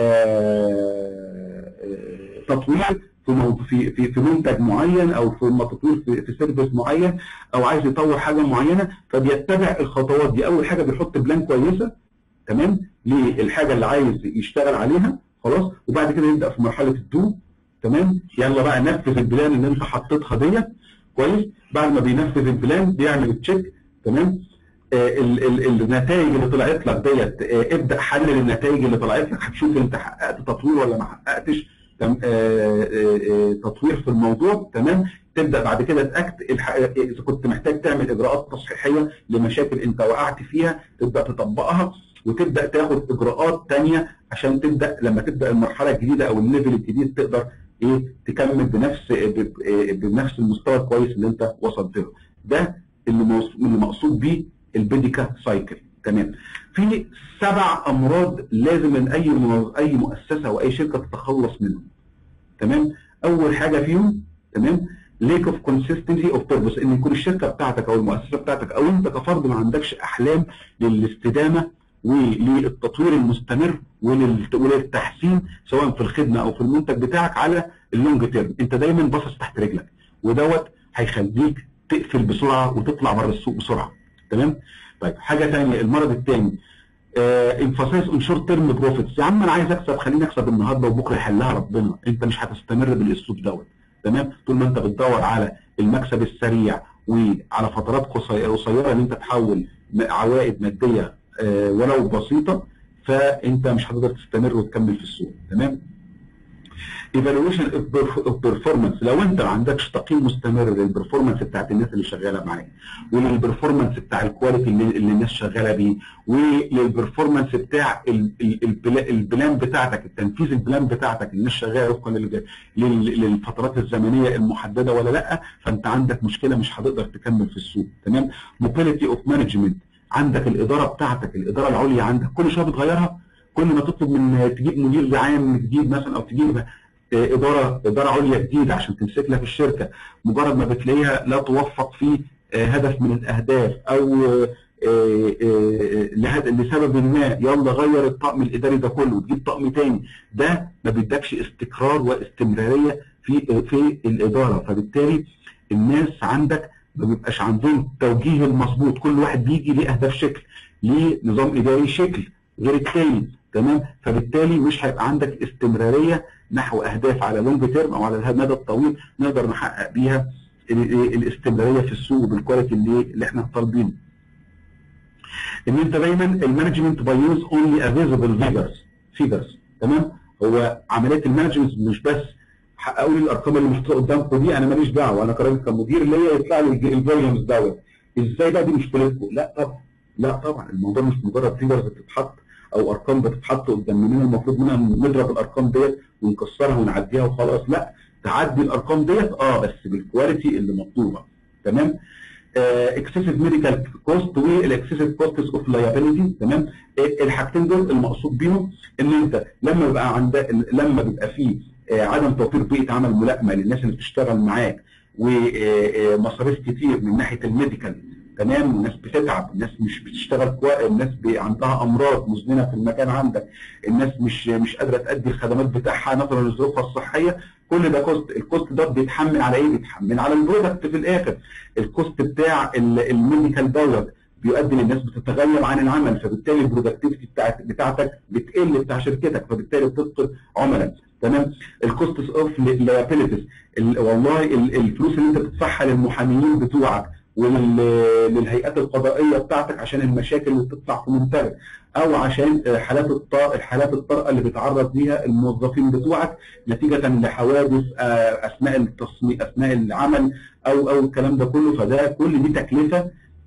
آه، آه، تطوير في مو- في في في منتج معين او في م- تطوير في في سيرفيس معين او عايز يطور حاجه معينه فبيتبع الخطوات دي اول حاجه بيحط بلان كويسه تمام للحاجه اللي عايز يشتغل عليها خلاص وبعد كده يبدا في مرحله الدو تمام يلا بقى نفذ البلان اللي انت حطيتها ديت كويس بعد ما بينفذ البلان بيعمل تشيك تمام آه، ال- ال- النتائج اللي طلعت لك ديت آه، ابدا حلل النتائج اللي طلعت لك هتشوف انت حققت تطوير ولا ما حققتش تم- آه، آه، آه، تطوير في الموضوع تمام تبدا بعد كده تاكد الح- اذا كنت محتاج تعمل اجراءات تصحيحيه لمشاكل انت وقعت فيها تبدا تطبقها وتبدا تاخد اجراءات تانية عشان تبدا لما تبدا المرحله الجديده او الليفل الجديد تقدر ايه تكمل بنفس ب- ب- بنفس المستوى الكويس اللي انت وصلت له ده اللي موص- اللي مقصود بيه البيديكا سايكل تمام في سبع امراض لازم ان اي منظ- اي مؤسسه او اي شركه تتخلص منهم تمام اول حاجه فيهم تمام ليك اوف كونسيستنسي اوف بيربس ان يكون الشركه بتاعتك او المؤسسه بتاعتك او انت كفرد ما عندكش احلام للاستدامه وللتطوير المستمر ولل- وللتحسين سواء في الخدمه او في المنتج بتاعك على اللونج تيرم انت دايما باصص تحت رجلك ودوت هيخليك تقفل بسرعه وتطلع بره السوق بسرعه تمام طيب حاجه ثانيه المرض الثاني انفاسايز اون شورت تيرم بروفيتس يا عم انا عايز اكسب خليني اكسب النهارده وبكره يحلها ربنا انت مش هتستمر بالاسلوب دوت تمام طول ما انت بتدور على المكسب السريع وعلى فترات قصي- قصيره ان انت تحول م- عوائد ماديه آه، ولو بسيطه فانت مش هتقدر تستمر وتكمل في السوق تمام ايفالويشن اوف بيرفورمانس لو انت ما عندكش تقييم مستمر للبرفورمانس بتاعت الناس اللي شغاله معاك وللبرفورمانس بتاع الكواليتي اللي, اللي الناس شغاله بيه وللبرفورمانس بتاع ال- ال- البلا- البلان بتاعتك التنفيذ البلان بتاعتك الناس شغاله وفقا لل- لل- للفترات الزمنيه المحدده ولا لا فانت عندك مشكله مش هتقدر تكمل في السوق تمام موبيليتي اوف مانجمنت عندك الاداره بتاعتك الاداره العليا عندك كل شويه بتغيرها كل ما تطلب من تجيب مدير عام جديد مثلا او تجيب آه، اداره اداره عليا جديده عشان تمسك لك الشركه مجرد ما بتلاقيها لا توفق في آه، هدف من الاهداف او آه، آه، آه، لهد- لسبب ما يلا غير الطقم الاداري ده كله وتجيب طقم تاني ده ما بيدكش استقرار واستمراريه في في الاداره فبالتالي الناس عندك ما بيبقاش عندهم توجيه المظبوط كل واحد بيجي ليه اهداف شكل ليه نظام اداري شكل غير التاني تمام فبالتالي مش هيبقى عندك استمراريه نحو اهداف على لونج تيرم او على المدى الطويل نقدر نحقق بيها ال- ال- الاستمراريه في السوق بالكواليتي اللي اللي احنا طالبينه. ان انت دايما المانجمنت باي يوز اونلي افيزبل فيجرز فيجرز تمام هو عمليه المانجمنت مش بس حققوا لي الارقام اللي محطوطه قدامكم دي انا ماليش دعوه انا كراجل كمدير ليا يطلع لي الفوليومز دوت ازاي بقى دي مشكلتكم؟ لا طبعا لا طبعا الموضوع مش مجرد فيجرز بتتحط او ارقام بتتحط قدام مننا المفروض منها نضرب الارقام ديت ونكسرها ونعديها وخلاص لا تعدي الارقام ديت اه بس بالكواليتي اللي مطلوبه تمام اكسسيف ميديكال كوست والاكسسيف كوستس اوف لايبيليتي تمام آه، الحاجتين دول المقصود بيهم ان انت لما بيبقى عندك لما بيبقى فيه آه، عدم توفير بيئه عمل ملائمه للناس اللي بتشتغل معاك ومصاريف كتير من ناحيه الميديكال تمام الناس بتتعب الناس مش بتشتغل كويس الناس بي- عندها امراض مزمنه في المكان عندك الناس مش مش قادره تادي الخدمات بتاعها نظرا لظروفها الصحيه كل ده كوست الكوست ده بيتحمل على ايه بيتحمل على البرودكت في الاخر الكوست بتاع ال- الميديكال دوت بيؤدي للناس بتتغير عن العمل فبالتالي البرودكتيفيتي بتاعت بتاعتك بتقل بتاع شركتك فبالتالي بتفقد عملاء تمام الكوستس اوف liabilities ال- والله ال- الفلوس اللي انت بتدفعها للمحاميين بتوعك وللهيئات القضائيه بتاعتك عشان المشاكل اللي بتطلع في منتجك او عشان آه، حالات الطارئ الحالات الطارئه اللي بيتعرض ليها الموظفين بتوعك نتيجه لحوادث آه، اثناء التصميم اثناء العمل او او الكلام ده كله فده كل دي تكلفه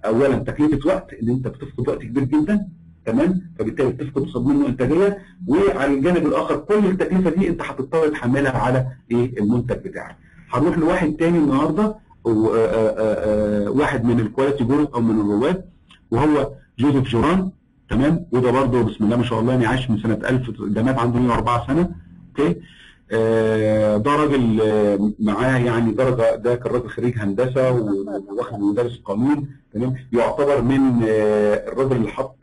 اولا تكلفه وقت ان انت بتفقد وقت كبير جدا تمام فبالتالي بتفقد قصاد منه انتاجيه وعلى الجانب الاخر كل التكلفه دي انت هتضطر تحملها على ايه المنتج بتاعك هنروح لواحد تاني النهارده واحد من الكواليتي جورز او من الرواد وهو جوزيف جوران تمام وده برضه بسم الله ما شاء الله يعني عاش من سنه 1000 ده مات عنده 104 سنه اوكي آه ده راجل آه معاه يعني درجه ده كان راجل خريج هندسه واخد مدرس قانون تمام يعتبر من آه الراجل اللي حط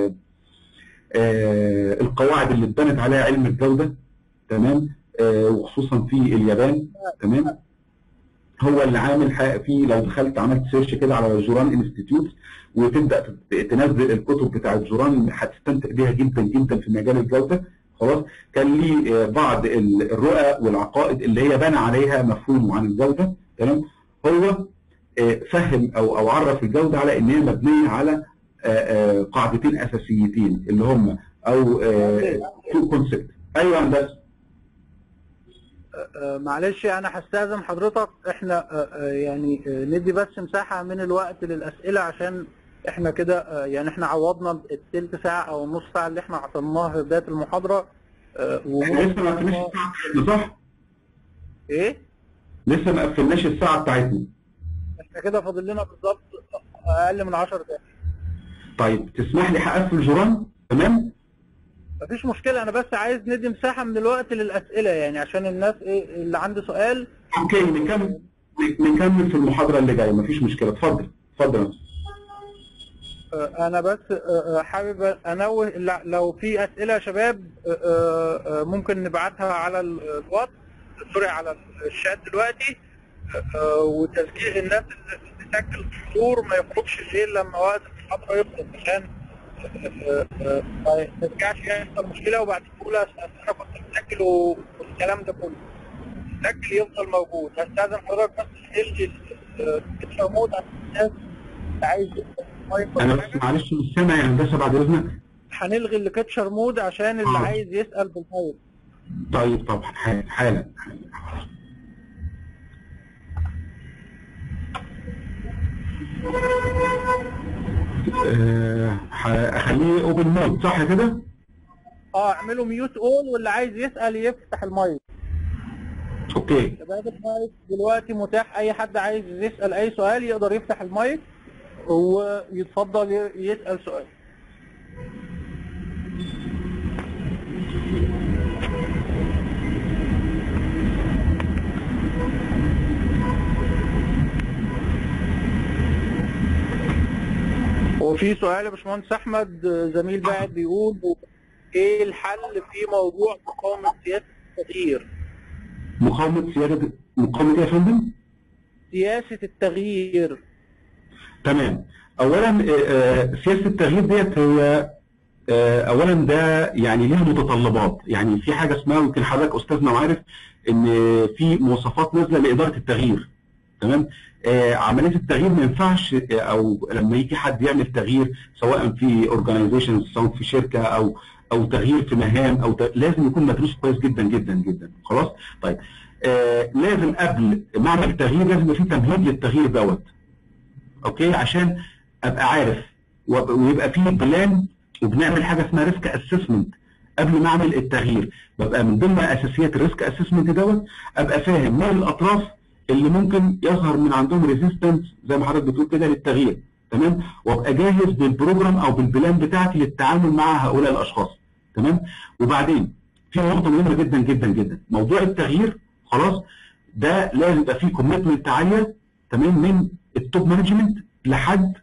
القواعد اللي اتبنت عليها علم الجوده تمام وخصوصا في اليابان تمام هو اللي عامل في لو دخلت عملت سيرش كده على جوران انستيتيوت وتبدا تنزل الكتب بتاعت جوران هتستمتع بيها جدا جدا في مجال الجوده خلاص كان ليه بعض الرؤى والعقائد اللي هي بنى عليها مفهومه عن الجوده تمام هو فهم او او عرف الجوده على ان هي مبنيه على قاعدتين اساسيتين اللي هم او تو كونسبت ايوه هندسه معلش انا هستاذن حضرتك احنا يعني ندي بس مساحه من الوقت للاسئله عشان احنا كده يعني احنا عوضنا الثلث ساعه او النص ساعه اللي احنا عطيناها في بدايه المحاضره احنا لسه ما قفلناش الساعه بتاعتنا صح؟ ايه؟ لسه ما قفلناش الساعه بتاعتنا احنا كده فاضل لنا بالظبط اقل من 10 دقائق طيب تسمح لي هقفل جوران تمام؟ مفيش مشكلة أنا بس عايز ندي مساحة من الوقت للأسئلة يعني عشان الناس إيه اللي عنده سؤال أوكي نكمل نكمل في المحاضرة اللي جاية مفيش مشكلة اتفضل اتفضل أنا بس حابب أنوه لو في أسئلة يا شباب ممكن نبعتها على الواتس سوري على الشات دلوقتي وتذكير الناس اللي تسجل الحضور ما يخرجش غير لما وقت المحاضرة يخلص عشان ما ترجعش يحصل مشكله وبعد تقول انا كنت مسجل والكلام ده كله السجل يفضل موجود هستاذن حضرتك بس تلغي الكتشر مود عشان الناس اللي عايز انا بس معلش مش سامع يا هندسه بعد اذنك هنلغي الكتشر مود عشان اللي آه. عايز يسال بالمايك طيب طبعا حالا حالا اخليه اوبن مود صح كده؟ اه اعملوا ميوت اول واللي عايز يسال يفتح المايك اوكي شباب المايك دلوقتي متاح اي حد عايز يسال اي سؤال يقدر يفتح المايك ويتفضل يسال سؤال وفي سؤال يا باشمهندس احمد زميل باعت بيقول ايه الحل في موضوع مقاومه سياسه التغيير؟ مقاومه سياسه مقاومه ايه يا فندم؟ سياسه التغيير تمام اولا سياسه التغيير ديت هي اولا ده يعني ليها متطلبات يعني في حاجه اسمها يمكن حضرتك استاذنا وعارف ان في مواصفات نازله لاداره التغيير تمام آه عمليه التغيير ما ينفعش او لما يجي حد يعمل تغيير سواء في اورجانيزيشن سواء في شركه او او تغيير في مهام او ت... لازم يكون مدروس كويس جدا جدا جدا خلاص طيب آه لازم قبل ما اعمل التغيير لازم يبقى في تمهيد للتغيير دوت اوكي عشان ابقى عارف ويبقى في بلان وبنعمل حاجه اسمها ريسك اسسمنت قبل ما اعمل التغيير ببقى من ضمن اساسيات الريسك اسسمنت دوت ابقى فاهم مين الاطراف اللي ممكن يظهر من عندهم ريزيستنس زي ما حضرتك بتقول كده للتغيير تمام وابقى جاهز بالبروجرام او بالبلان بتاعتي للتعامل مع هؤلاء الاشخاص تمام وبعدين في نقطه مهمه جدا جدا جدا موضوع التغيير خلاص ده لازم يبقى فيه كوميتمنت عاليه تمام من التوب مانجمنت لحد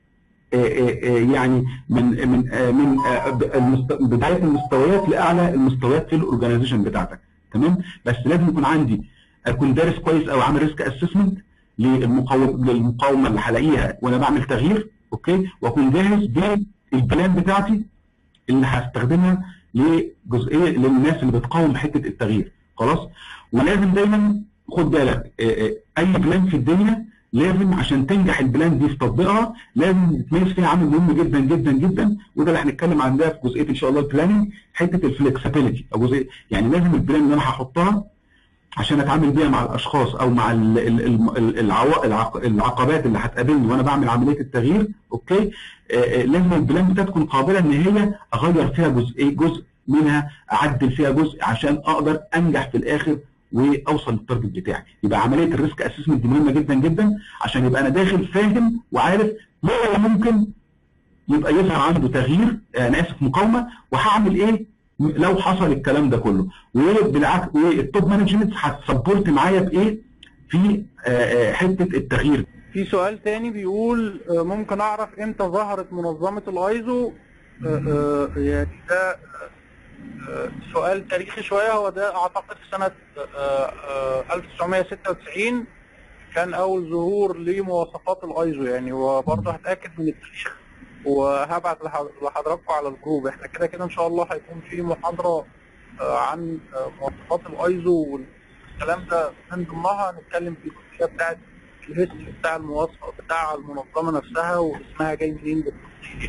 يعني من من من بدايه المستويات لاعلى المستويات في الاورجنايزيشن بتاعتك تمام بس لازم يكون عندي اكون دارس كويس او عامل ريسك اسسمنت للمقاومه للمقاومه اللي هلاقيها وانا بعمل تغيير اوكي واكون جاهز بالبلان بتاعتي اللي هستخدمها لجزئيه للناس اللي بتقاوم حته التغيير خلاص ولازم دايما خد بالك اي بلان في الدنيا لازم عشان تنجح البلان دي في تطبيقها لازم يتميز فيها عامل مهم جدا جدا جدا وده اللي هنتكلم عن ده في جزئيه ان شاء الله البلاننج حته الفلكسبيليتي او جزئيه يعني لازم البلان اللي انا هحطها عشان اتعامل بيها مع الاشخاص او مع ال- ال- ال- ال- العوا- العق- العقبات اللي هتقابلني وانا بعمل عمليه التغيير اوكي آه، آه، لازم البلان بتاعتي تكون قابله ان هي اغير فيها جزء جزء منها اعدل فيها جزء عشان اقدر انجح في الاخر واوصل للتارجت بتاعي يبقى عمليه الريسك اسسمنت دي مهمه جدا جدا عشان يبقى انا داخل فاهم وعارف متى ممكن يبقى يظهر عنده تغيير آه، انا اسف مقاومه وهعمل ايه لو حصل الكلام ده كله وبالعكس والتوب مانجمنت هتسبورت معايا بايه في آه، آه، حته التغيير في سؤال تاني بيقول آه، ممكن اعرف امتى ظهرت منظمة الايزو آه، آه، يعني ده آه، سؤال تاريخي شوية هو ده اعتقد في سنة آه، آه، 1996 كان اول ظهور لمواصفات الايزو يعني وبرضه هتاكد من التاريخ وهبعت لح- لحضراتكم على الجروب احنا كده كده ان شاء الله هيكون في محاضرة آه، عن آه، مواصفات الايزو والكلام ده من ضمنها هنتكلم في الجزئية بتاعت الهيستوري بتاع المواصفة بتاع المنظمة نفسها واسمها جاي منين بالتفصيل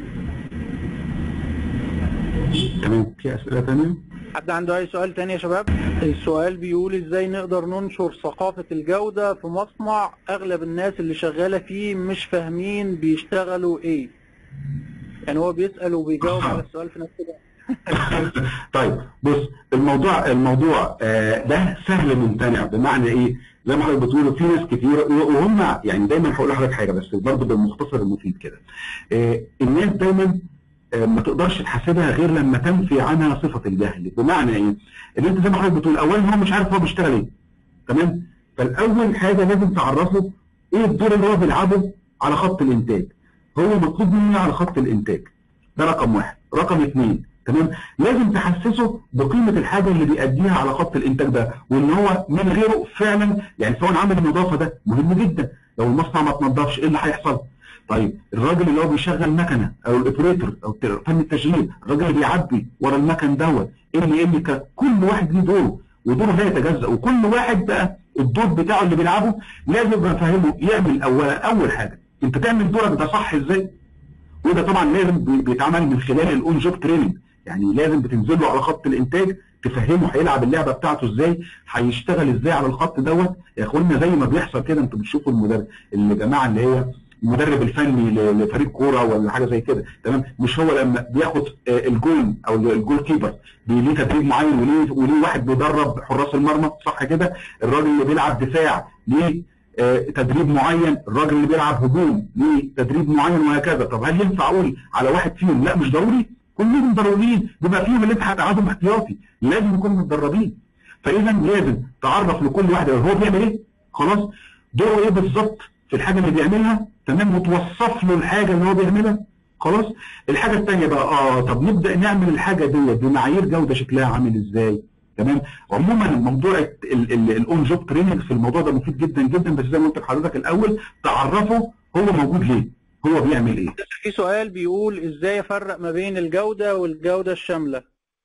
تمام في اسئله ثانيه حد عنده اي سؤال تاني يا شباب السؤال بيقول ازاي نقدر ننشر ثقافة الجودة في مصنع اغلب الناس اللي شغالة فيه مش فاهمين بيشتغلوا ايه يعني هو بيسأل وبيجاوب على السؤال في نفس الوقت طيب بص الموضوع الموضوع آه، ده سهل ممتنع بمعنى ايه؟ زي ما حضرتك بتقول في ناس كتير وهم يعني دايما هقول لحضرتك حاجه بس برضه بالمختصر المفيد كده. آه، الناس دايما آه، ما تقدرش تحاسبها غير لما تنفي عنها صفه الجهل بمعنى ايه؟ ان انت زي ما حضرتك بتقول اولا هو مش عارف هو بيشتغل ايه تمام؟ فالاول حاجه لازم تعرفه ايه الدور اللي هو بيلعبه على خط الانتاج. هو مطلوب منه على خط الانتاج. ده رقم واحد، رقم اثنين تمام لازم تحسسه بقيمه الحاجه اللي بيأديها على خط الانتاج ده وان هو من غيره فعلا يعني سواء عامل النظافه ده مهم جدا لو المصنع ما تنضفش ايه اللي هيحصل؟ طيب الراجل اللي هو بيشغل مكنه او الاوبريتور او الت- فن التشغيل الراجل اللي بيعبي ورا المكن دوت ايه اللي ايه اللي ك- كل واحد ليه دوره ودوره لا يتجزأ وكل واحد بقى الدور بتاعه اللي بيلعبه لازم يبقى فاهمه يعمل اولا اول حاجه انت تعمل دورك ده صح ازاي؟ وده طبعا لازم بي- بيتعمل من خلال الاون جوب تريننج يعني لازم بتنزل له على خط الانتاج تفهمه هيلعب اللعبه بتاعته ازاي هيشتغل ازاي على الخط دوت يا اخوانا زي ما بيحصل كده انتوا بتشوفوا المدرب الجماعه اللي هي المدرب الفني ل- لفريق كوره ولا حاجه زي كده تمام مش هو لما بياخد آه، الجول او الجول كيبر بي- ليه تدريب معين وليه وليه واحد بيدرب حراس المرمى صح كده الراجل اللي بيلعب دفاع ليه آه، تدريب معين الراجل اللي بيلعب هجوم ليه تدريب معين وهكذا طب هل ينفع اقول على واحد فيهم لا مش ضروري كلهم ضروريين بيبقى فيهم اللي انت هتقعدهم احتياطي لازم يكونوا متدربين فاذا لازم تعرف لكل واحد هو بيعمل ايه خلاص دوره ايه بالظبط في الحاجه اللي بيعملها تمام وتوصف له الحاجه اللي هو بيعملها خلاص الحاجه الثانيه بقى اه طب نبدا نعمل الحاجه ديت بمعايير جوده شكلها عامل ازاي تمام عموما موضوع الاون جوب تريننج في الموضوع ده مفيد جدا جدا بس زي ما قلت لحضرتك الاول تعرفه هو موجود ليه هو بيعمل ايه في سؤال بيقول ازاي افرق ما بين الجودة والجودة الشاملة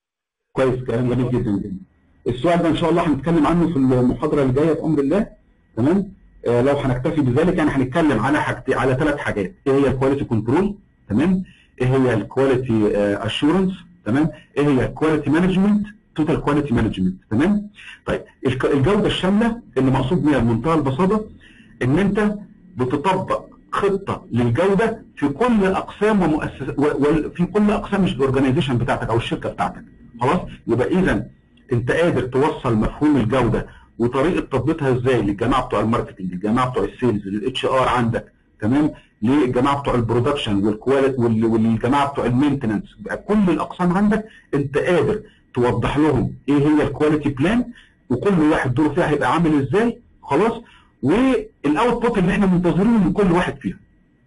كويس كلام جميل جدا جدا السؤال ده ان شاء الله هنتكلم عنه في المحاضره اللي جايه بامر الله تمام آه لو هنكتفي بذلك يعني هنتكلم على حاجتين على ثلاث حاجات ايه هي الكواليتي كنترول تمام ايه هي الكواليتي اشورنس تمام ايه هي الكواليتي مانجمنت توتال كواليتي مانجمنت تمام طيب الك- الجوده الشامله اللي مقصود بيها بمنتهى البساطه ان انت بتطبق خطه للجوده في كل اقسام ومؤسسات وفي كل اقسام الاورجنايزيشن بتاعتك او الشركه بتاعتك خلاص يبقى اذا انت قادر توصل مفهوم الجوده وطريقه تطبيقها ازاي للجماعه بتوع الماركتنج للجماعه بتوع السيلز للاتش ار عندك تمام للجماعه بتوع البرودكشن والكواليتي وال- والجماعه بتوع المينتننس بقى كل الاقسام عندك انت قادر توضح لهم ايه هي الكواليتي بلان وكل واحد دوره فيها هيبقى عامل ازاي خلاص والاوتبوت اللي احنا منتظرينه من كل واحد فيها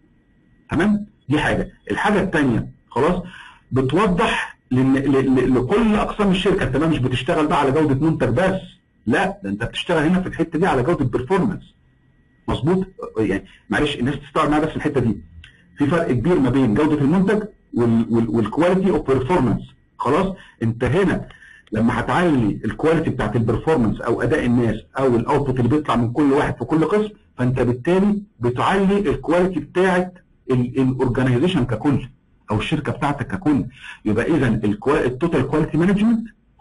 تمام دي حاجه الحاجه الثانيه خلاص بتوضح لن- ل- ل- لكل اقسام الشركه انت بقى مش بتشتغل بقى على جوده منتج بس لا ده انت بتشتغل هنا في الحته دي على جوده بيرفورمانس مظبوط يعني معلش الناس تستوعب معايا بس في الحته دي في فرق كبير ما بين جوده المنتج والكواليتي اوف بيرفورمانس خلاص انت هنا لما هتعلي الكواليتي بتاعت البرفورمانس او اداء الناس او الاوتبوت اللي بيطلع من كل واحد في كل قسم فانت بالتالي بتعلي الكواليتي بتاعت الاورجنايزيشن ككل او الشركه بتاعتك ككل يبقى اذا التوتال كواليتي مانجمنت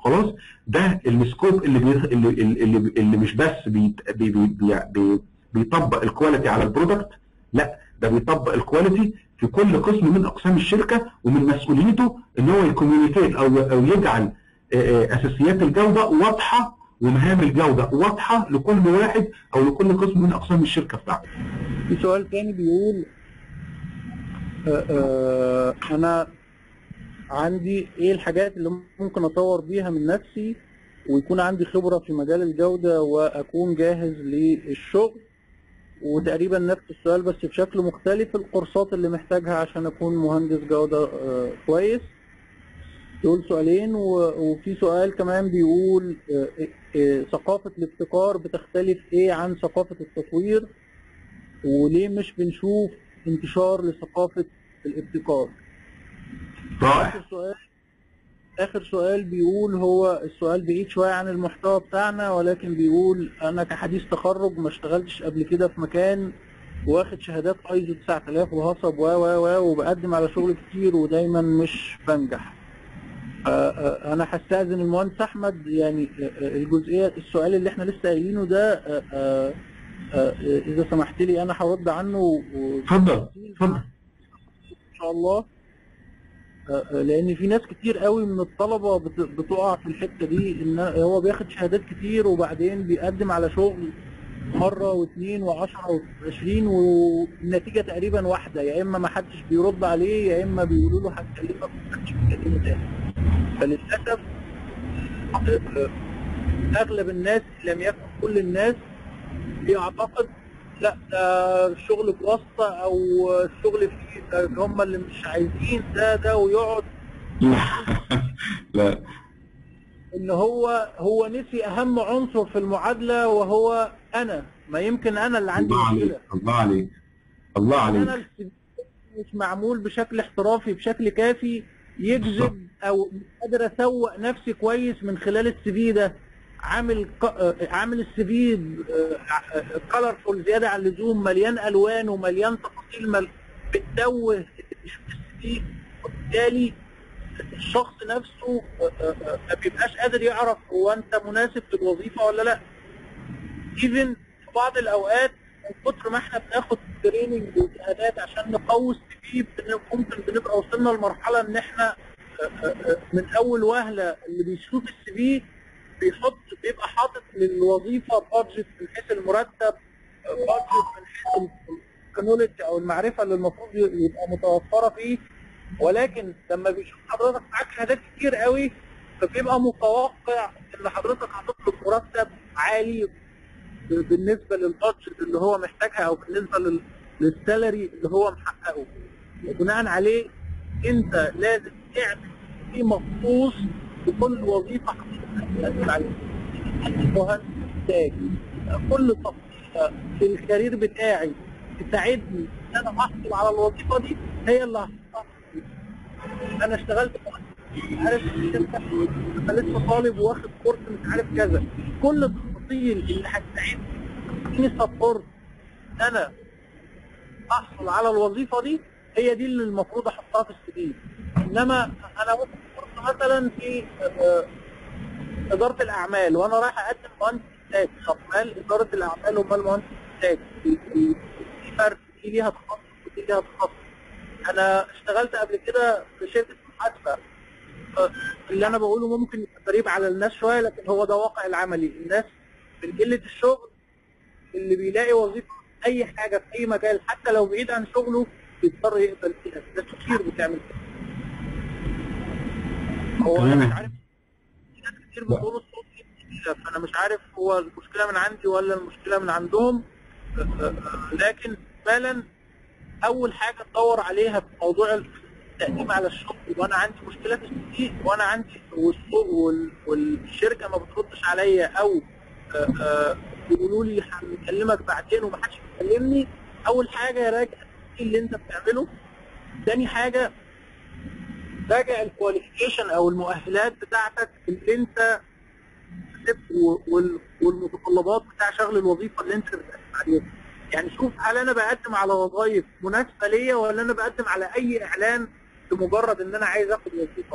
خلاص ده السكوب اللي بي... اللي اللي, اللي مش بس بي... بي... بي... بي... بيطبق الكواليتي على البرودكت لا ده بيطبق الكواليتي في كل قسم من اقسام الشركه ومن مسؤوليته ان هو يكوميونيكيت او او يجعل اساسيات الجوده واضحه ومهام الجوده واضحه لكل واحد او لكل قسم من اقسام الشركه بتاعته. في سؤال تاني بيقول آه، آه، انا عندي ايه الحاجات اللي ممكن اطور بيها من نفسي ويكون عندي خبرة في مجال الجودة واكون جاهز للشغل وتقريبا نفس السؤال بس بشكل مختلف الكورسات اللي محتاجها عشان اكون مهندس جودة آه، كويس دول سؤالين و- وفي سؤال كمان بيقول آه، آه، ثقافة الابتكار بتختلف ايه عن ثقافة التطوير وليه مش بنشوف انتشار لثقافة الابتكار رائع آخر سؤال آخر سؤال بيقول هو السؤال بعيد شوية عن المحتوى بتاعنا ولكن بيقول أنا كحديث تخرج ما اشتغلتش قبل كده في مكان واخد شهادات ايزو 9000 وهصب و و و وبقدم على شغل كتير ودايما مش بنجح. آه، آه، انا هستاذن المهندس احمد يعني آه، آه، الجزئيه السؤال اللي احنا لسه قايلينه ده آه، آه، آه، اذا سمحت لي انا هرد عنه و- اتفضل اتفضل ان شاء الله آه، آه، لان في ناس كتير قوي من الطلبه بت- بتقع في الحته دي ان هو بياخد شهادات كتير وبعدين بيقدم على شغل مره واثنين وعشرة وعشرين والنتيجه تقريبا واحده يا اما ما حدش بيرد عليه يا اما بيقولوا له هتكلمك ما حدش بيكلمه تاني فللاسف آه، آه، اغلب الناس لم يكن كل الناس بيعتقد لا ده الشغل بواسطه او الشغل فيه ده هم اللي مش عايزين ده ده ويقعد لا ان هو هو نسي اهم عنصر في المعادله وهو انا ما يمكن انا اللي عندي الله عليك مشكله الله عليك الله انا عليك السي في مش معمول بشكل احترافي بشكل كافي يجذب او مش قادر اسوق نفسي كويس من خلال السي في ده عامل ق- آه، عامل السي في كلرفول زياده عن اللزوم مليان الوان ومليان تفاصيل مل... بتدوه اللي بيشوف السي في وبالتالي الشخص نفسه آه، آه، آه، ما بيبقاش قادر يعرف هو انت مناسب للوظيفه ولا لا ايفن في بعض الاوقات من كتر ما احنا بناخد تريننج وشهادات عشان نقوي السي في بن- ممكن بنبقى وصلنا لمرحله ان احنا آه، آه، آه، من اول وهله اللي بيشوف السي في بيحط بيبقى حاطط للوظيفه بادجت من حيث المرتب بادجت من حيث الكنولوجي او المعرفه اللي المفروض يبقى متوفره فيه ولكن لما بيشوف حضرتك معاك شهادات كتير قوي فبيبقى متوقع ان حضرتك هتطلب مرتب عالي ب- بالنسبه للبادجت اللي هو محتاجها او بالنسبه لل- للسالري اللي هو محققه وبناء عليه انت لازم تعمل في مخصوص لكل وظيفه حضرتك هتقدم عليها مهندس محتاج كل تفصيله في الكارير بتاعي تساعدني ان انا احصل على الوظيفه دي هي اللي هحطها انا اشتغلت مهندس عارف في الشركه انا لسه طالب واخد كورس مش عارف كذا كل التفاصيل اللي هتساعدني تديني سبورت ان انا احصل على الوظيفه دي هي دي اللي المفروض احطها في السي في انما انا واخد كورس مثلا في آه، اداره الاعمال وانا رايح اقدم مهندس انتاج طب مال اداره الاعمال ومال مهندس انتاج في في- في فرق دي ليها تخصص ودي ليها تخصص انا اشتغلت قبل كده في شركه محاسبه آه، اللي انا بقوله ممكن يبقى غريب على الناس شويه لكن هو ده واقع العملي الناس من قله الشغل اللي بيلاقي وظيفه في اي حاجه في اي مجال حتى لو بعيد عن شغله بيضطر يقبل فيها ناس كتير بتعمل كده هو انا تمام. مش عارف في ناس كتير بتقول الصوت كده فانا مش عارف هو المشكله من عندي ولا المشكله من عندهم آه، آه، آه، لكن فعلا اول حاجه تدور عليها في موضوع التقديم على الشغل وانا عندي مشكله في السي في وانا عندي والسوق وال- والشركه ما بتردش عليا او آه، آه، بيقولوا لي هنكلمك بعدين ومحدش بيكلمني اول حاجه راجع السي اللي انت بتعمله تاني حاجه راجع الكواليفيكيشن او المؤهلات بتاعتك اللي انت كسبت و- وال- والمتطلبات بتاع شغل الوظيفه اللي انت بتقدم عليها يعني شوف هل انا بقدم على وظائف مناسبه ليا ولا انا بقدم على اي اعلان لمجرد ان انا عايز اخد وظيفه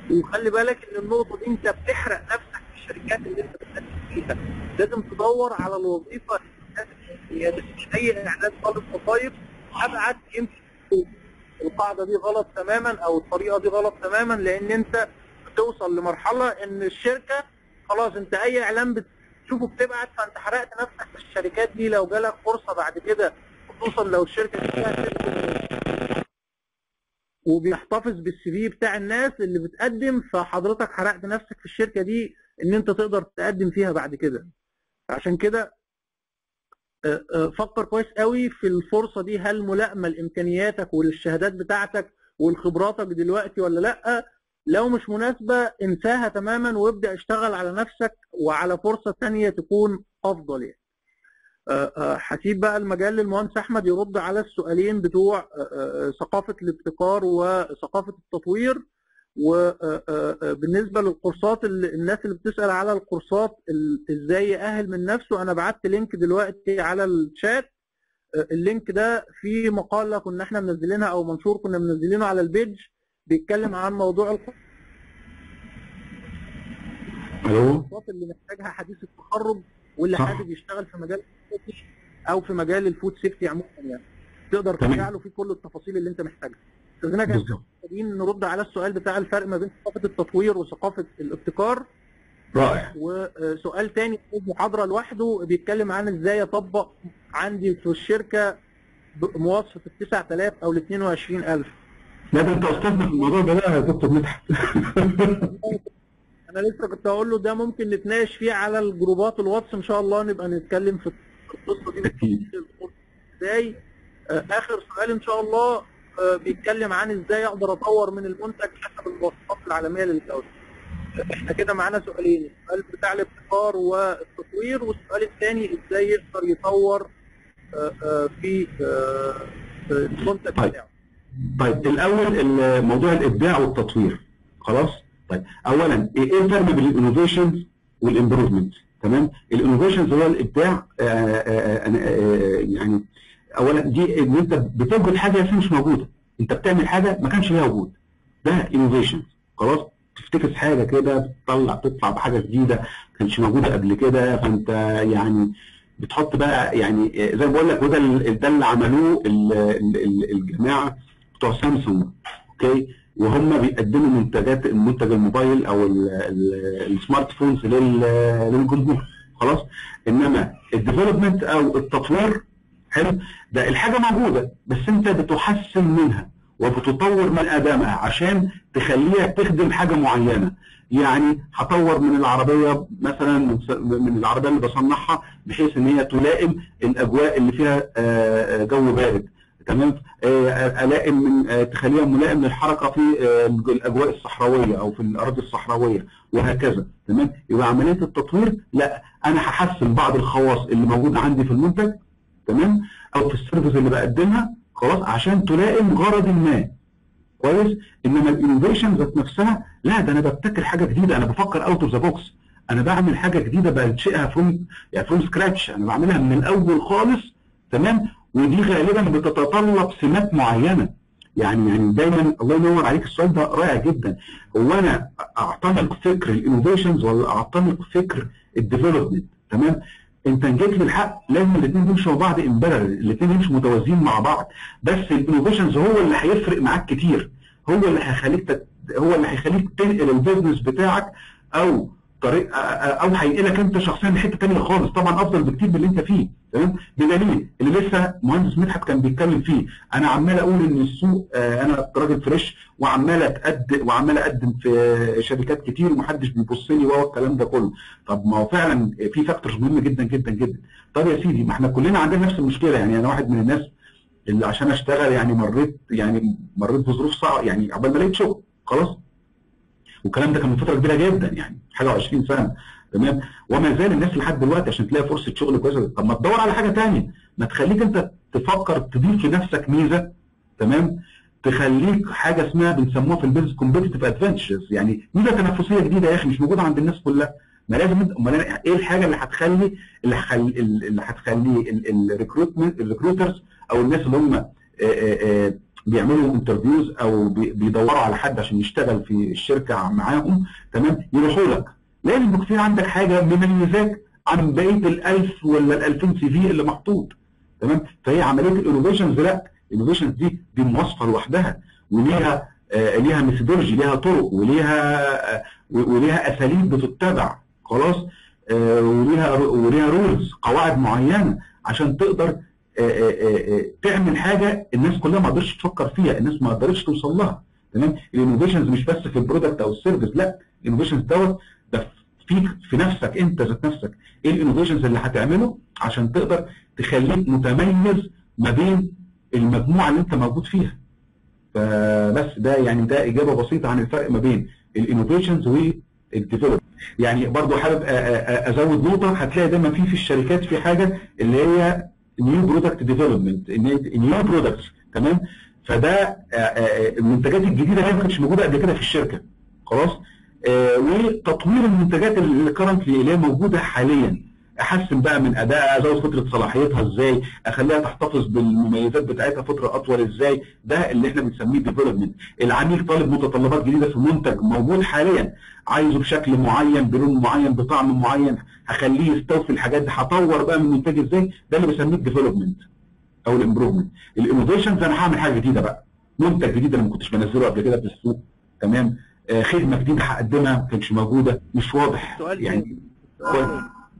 وخلي بالك ان النقطه دي انت بتحرق نفسك في الشركات اللي انت بتقدم فيها لازم تدور على الوظيفه اللي مش اي اعلان طالب وظايف ابعد يمكن القاعده دي غلط تماما او الطريقه دي غلط تماما لان انت بتوصل لمرحله ان الشركه خلاص انت اي اعلان بتشوفه بتبعت فانت حرقت نفسك في الشركات دي لو جالك فرصه بعد كده خصوصا لو الشركه دي فيها شركة وبيحتفظ بالسي في بتاع الناس اللي بتقدم فحضرتك حرقت نفسك في الشركه دي ان انت تقدر تقدم فيها بعد كده عشان كده آه، آه، فكر كويس قوي في الفرصه دي هل ملائمه لامكانياتك وللشهادات بتاعتك ولخبراتك دلوقتي ولا لا لو مش مناسبه انساها تماما وابدا اشتغل على نفسك وعلى فرصه ثانيه تكون افضل يعني آه، آه، هسيب بقى المجال للمهندس احمد يرد على السؤالين بتوع آه، آه، ثقافه الابتكار وثقافه التطوير وبالنسبه للكورسات اللي الناس اللي بتسال على الكورسات ال- ازاي يأهل من نفسه انا بعت لينك دلوقتي على الشات آه، اللينك ده فيه مقاله كنا احنا منزلينها او منشور كنا منزلينه على البيج بيتكلم عن موضوع الو الكورسات اللي محتاجها حديث التخرج واللي صح. حابب يشتغل في مجال السيفتي او في مجال الفود سيفتي عموما يعني تقدر تمام. ترجع له فيه كل التفاصيل اللي انت محتاجها استاذنا كان بالظبط محتاجين نرد على السؤال بتاع الفرق ما بين ثقافه التطوير وثقافه الابتكار رائع وسؤال تاني في محاضره لوحده بيتكلم عن ازاي اطبق عندي في الشركه مواصفه ال 9000 او ال 22000 لا ده انت استاذنا في الموضوع ده بقى يا دكتور مدحت انا لسه كنت هقول له ده ممكن نتناقش فيه على الجروبات الواتس ان شاء الله نبقى نتكلم في القصه دي اكيد ازاي آه، اخر سؤال ان شاء الله آه، بيتكلم عن ازاي اقدر اطور من المنتج حسب المواصفات العالميه للجوده آه، احنا كده معانا سؤالين السؤال بتاع الابتكار والتطوير والسؤال الثاني ازاي يقدر يطور آه، آه، في آه، في المنتج طيب. بتاعه طيب الاول ال- موضوع الابداع والتطوير خلاص طيب اولا ايه إيه الفرق بين الانوفيشنز والامبروفمنت تمام الانوفيشنز هو الابداع آه، آه، آه، آه، يعني اولا دي ان انت بتوجد حاجه لسه مش موجوده انت بتعمل حاجه ما كانش ليها وجود ده انوفيشن خلاص تفتكس حاجه كده بتطلع تطلع بحاجه جديده ما كانش موجوده قبل كده فانت يعني بتحط بقى يعني زي ما بقول لك وده ال- ده اللي عملوه ال- ال- ال- الجماعه بتوع سامسونج اوكي وهم بيقدموا منتجات منتج الموبايل او ال- ال- السمارت فونز لل- للجمهور خلاص انما الديفلوبمنت او التطوير حلو ده الحاجه موجوده بس انت بتحسن منها وبتطور من ادائها عشان تخليها تخدم حاجه معينه يعني هطور من العربيه مثلا من س- من العربيه اللي بصنعها بحيث ان هي تلائم الاجواء اللي فيها آه، آه، جو بارد تمام آه، الائم من آه، تخليها ملائم للحركه في آه، الاجواء الصحراويه او في الاراضي الصحراويه وهكذا تمام يبقى عمليه التطوير لا انا هحسن بعض الخواص اللي موجوده عندي في المنتج تمام او في السيرفيس اللي بقدمها خلاص عشان تلائم غرض ما كويس انما الانوفيشن ذات نفسها لا ده انا ببتكر حاجه جديده انا بفكر اوت اوف ذا بوكس انا بعمل حاجه جديده بنشئها فروم يعني فروم سكراتش انا بعملها من الاول خالص تمام ودي غالبا بتتطلب سمات معينه يعني يعني دايما الله ينور عليك السؤال ده رائع جدا هو انا اعتنق فكر الانوفيشنز ولا اعتنق فكر الديفلوبمنت تمام انت ان جيت للحق لازم الاثنين يمشوا مع بعض امبارح الاثنين يمشوا متوازيين مع بعض بس الانوفيشنز هو اللي هيفرق معاك كتير هو اللي هيخليك تت... هو اللي هيخليك تنقل البيزنس بتاعك او طريق او هينقلك انت شخصيا لحته ثانيه خالص طبعا افضل بكتير من اللي انت فيه تمام بدليل اللي لسه مهندس مدحت كان بيتكلم فيه انا عمال اقول ان السوق آه، انا راجل فريش وعمال اتقدم وعمال اقدم في شركات كتير ومحدش بيبص لي وهو الكلام ده كله طب ما هو فعلا في فاكتورز مهم جدا جدا جدا طب يا سيدي ما احنا كلنا عندنا نفس المشكله يعني انا واحد من الناس اللي عشان اشتغل يعني مريت يعني مريت بظروف صعبه يعني عقبال ما لقيت شغل خلاص والكلام ده كان من فتره كبيره جدا يعني حاجه 20 سنه تمام وما زال الناس لحد دلوقتي عشان تلاقي فرصه شغل كويسه طب ما تدور على حاجه ثانيه ما تخليك انت تفكر تضيف لنفسك ميزه تمام تخليك حاجه اسمها بنسموها في البيزنس كومبيتيتيف ادفانتجز يعني ميزه تنافسيه جديده يا اخي مش موجوده عند الناس كلها ما لازم انت امال أنا ايه الحاجه اللي هتخلي اللي هتخلي اللي هتخلي الريكروتمنت الريكروترز او الناس اللي هم آه، آه، آه، بيعملوا انترفيوز او بي- بيدوروا على حد عشان يشتغل في الشركه معاهم تمام يروحوا لك لازم يكون في عندك حاجه مميزاك عن بقيه ال1000 ولا ال2000 سي في اللي محطوط تمام فهي عمليه الانوفيشنز لا الانوفيشنز دي دي مواصفه لوحدها وليها آه ليها ميثودولوجي ليها طرق وليها آه وليها اساليب بتتبع خلاص آه وليها وليها رولز قواعد معينه عشان تقدر آه، آه، آه، تعمل حاجه الناس كلها ما قدرتش تفكر فيها الناس ما قدرتش توصل لها تمام الانوفيشنز مش بس في البرودكت او السيرفيس لا الانوفيشنز دوت ده فيك في نفسك انت ذات نفسك ايه الانوفيشنز اللي هتعمله عشان تقدر تخليك متميز ما بين المجموعه اللي انت موجود فيها فبس ده يعني ده اجابه بسيطه عن الفرق ما بين الانوفيشنز والديفلوبمنت يعني برضو حابب أ- أ- أ- ازود نقطه هتلاقي دايما في في الشركات في حاجه اللي هي نيو برودكت ديفلوبمنت نيو برودكتس تمام فده آه، آه، المنتجات الجديده اللي ما كانتش موجوده قبل كده في الشركه خلاص آه، وتطوير المنتجات اللي كرنتلي اللي هي موجوده حاليا احسن بقى من ادائها ازود فتره صلاحيتها ازاي اخليها تحتفظ بالمميزات بتاعتها فتره اطول ازاي ده اللي احنا بنسميه ديفلوبمنت العميل طالب متطلبات جديده في منتج موجود حاليا عايزه بشكل معين بلون معين بطعم معين هخليه يستوفي الحاجات دي هطور بقى من المنتج ازاي ده اللي بسميه الديفلوبمنت او الامبروفمنت الانوفيشنز انا هعمل حاجه جديده بقى منتج جديد انا ما كنتش بنزله قبل كده في السوق تمام آه خدمه جديده هقدمها ما كانتش موجوده مش واضح سؤال يعني تاني.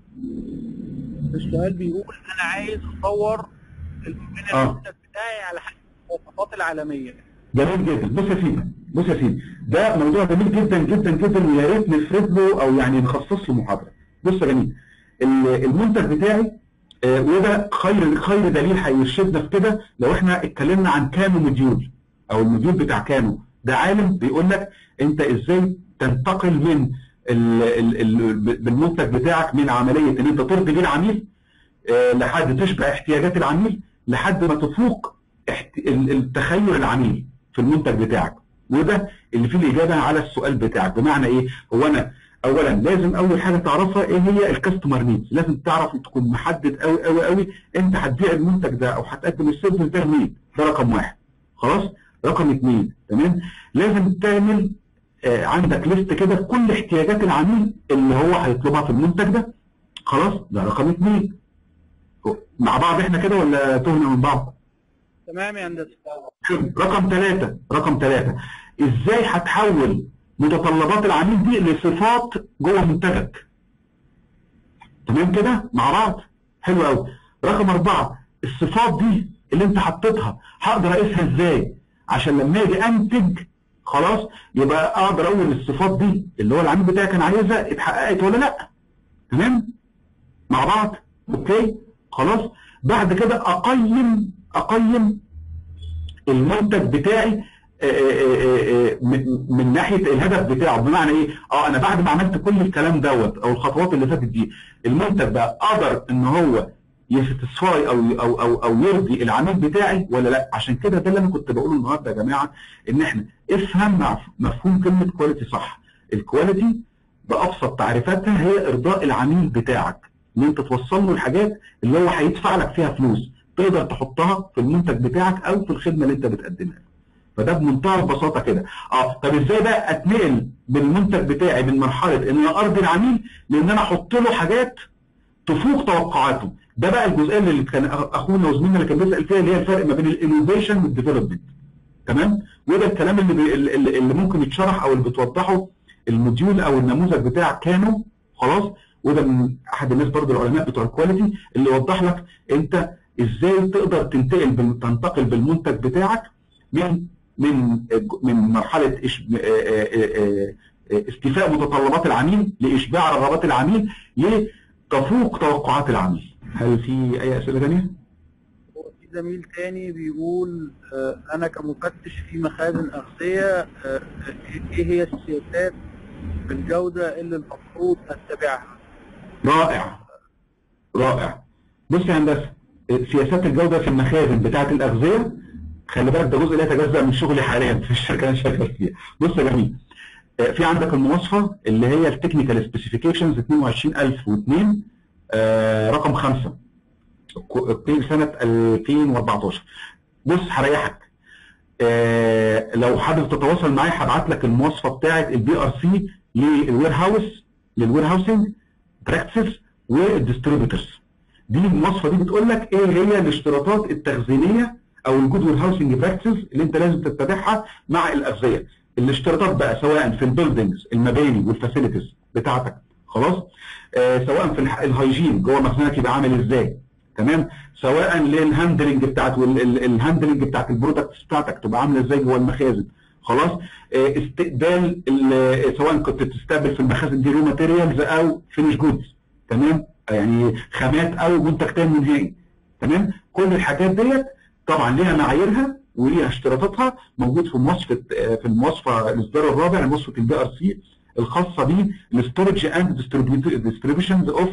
السؤال بيقول انا عايز اطور من آه. المنتج بتاعي على حسب المواصفات العالميه جميل جدا بص يا سيدي بص يا سيدي ده موضوع جميل جدا جدا جدا ويا ريت نفرد له او يعني نخصص له محاضره بص يا جميل ال- المنتج بتاعي آه، وده خير خير دليل هيرشدنا في كده لو احنا اتكلمنا عن كانو موديول او الموديول بتاع كانو ده عالم بيقول لك انت ازاي تنتقل من ال ال ال بالمنتج بتاعك من عمليه ان انت ترضي بيه العميل آه، لحد تشبع احتياجات العميل لحد ما تفوق احت- ال- التخيل العميل في المنتج بتاعك وده اللي فيه الاجابه على السؤال بتاعك بمعنى ايه هو انا اولا لازم اول حاجه تعرفها ايه هي الكاستمر نيدز لازم تعرف تكون محدد قوي قوي قوي انت هتبيع المنتج ده او هتقدم السيرفيس ده لمين ده رقم واحد خلاص رقم اثنين تمام لازم تعمل آه عندك ليست كده كل احتياجات العميل اللي هو هيطلبها في المنتج ده خلاص ده رقم اثنين مع بعض احنا كده ولا تهنا من بعض تمام يا هندسه رقم ثلاثة رقم ثلاثة ازاي هتحول متطلبات العميل دي لصفات جوه منتجك تمام كده مع بعض حلو قوي رقم أربعة الصفات دي اللي انت حطيتها هقدر اقيسها ازاي عشان لما اجي انتج خلاص يبقى اقدر اقول الصفات دي اللي هو العميل بتاعي كان عايزها اتحققت ولا لا تمام مع بعض اوكي خلاص بعد كده اقيم اقيم المنتج بتاعي آه، آه، آه، من من ناحيه الهدف بتاعه بمعنى ايه؟ اه انا بعد ما عملت كل الكلام دوت او الخطوات اللي فاتت دي المنتج ده قدر ان هو يساتسفاي او او او او يرضي العميل بتاعي ولا لا؟ عشان كده ده اللي انا كنت بقوله النهارده يا جماعه ان احنا افهم مع- مفهوم كلمه كواليتي صح. الكواليتي بابسط تعريفاتها هي ارضاء العميل بتاعك ان انت توصل له الحاجات اللي هو هيدفع لك فيها فلوس تقدر تحطها في المنتج بتاعك او في الخدمه اللي انت بتقدمها فده بمنتهى البساطه كده اه طب ازاي بقى اتنقل بالمنتج بتاعي من مرحله ان انا ارضي العميل لان انا احط له حاجات تفوق توقعاته ده بقى الجزئيه اللي كان اخونا وزميلنا اللي كان بيسال فيها اللي هي الفرق ما بين الانوفيشن والديفلوبمنت تمام وده الكلام اللي بي اللي اللي ممكن يتشرح او اللي بتوضحه الموديول او النموذج بتاع كانو خلاص وده من احد الناس برضه العلماء بتوع الكواليتي اللي يوضح لك انت ازاي تقدر تنتقل بال- تنتقل بالمنتج بتاعك من من من مرحله إش- آه، آه، آه، آه، استيفاء متطلبات العميل لاشباع رغبات العميل لتفوق توقعات العميل. هل في اي اسئله ثانيه؟ هو في زميل تاني بيقول آه، انا كمفتش في مخازن اغذيه آه، آه، ايه هي السياسات بالجوده اللي المفروض اتبعها رائع رائع بص يا هندسه سياسات الجوده في المخازن بتاعه الاغذيه خلي بالك ده جزء لا يتجزا من شغلي حاليا في الشركه اللي انا شغال فيها بص يا جميل آه، في عندك المواصفه اللي هي التكنيكال سبيسيفيكيشنز 22002 آه، رقم 5 سنه 2014 بص هريحك آه لو حابب تتواصل معايا هبعت لك المواصفه بتاعه البي ار سي للوير هاوس للوير هاوسنج براكتسز والديستريبيوترز دي المواصفه دي بتقول لك ايه هي الاشتراطات التخزينيه او الجود وير هاوسنج براكتسز اللي انت لازم تتبعها مع الاغذيه الاشتراطات بقى سواء في البيلدنجز المباني والفاسيلتيز بتاعتك خلاص آه سواء في الهايجين جوه مخزنك يبقى عامل ازاي تمام سواء للهاندلنج بتاعت الهاندلنج بتاعت البرودكتس بتاعتك تبقى عامله ازاي جوه المخازن خلاص آه استقبال سواء كنت تستقبل في المخازن دي رو ماتيريالز او فينش جودز تمام يعني خامات او منتج تاني نهائي تمام كل الحاجات ديت طبعا ليها معاييرها وليها اشتراطاتها موجود في مواصفه في المواصفه الاصدار الرابع مواصفه البي ار سي الخاصه بالستورج اند ديستريبيوشنز اوف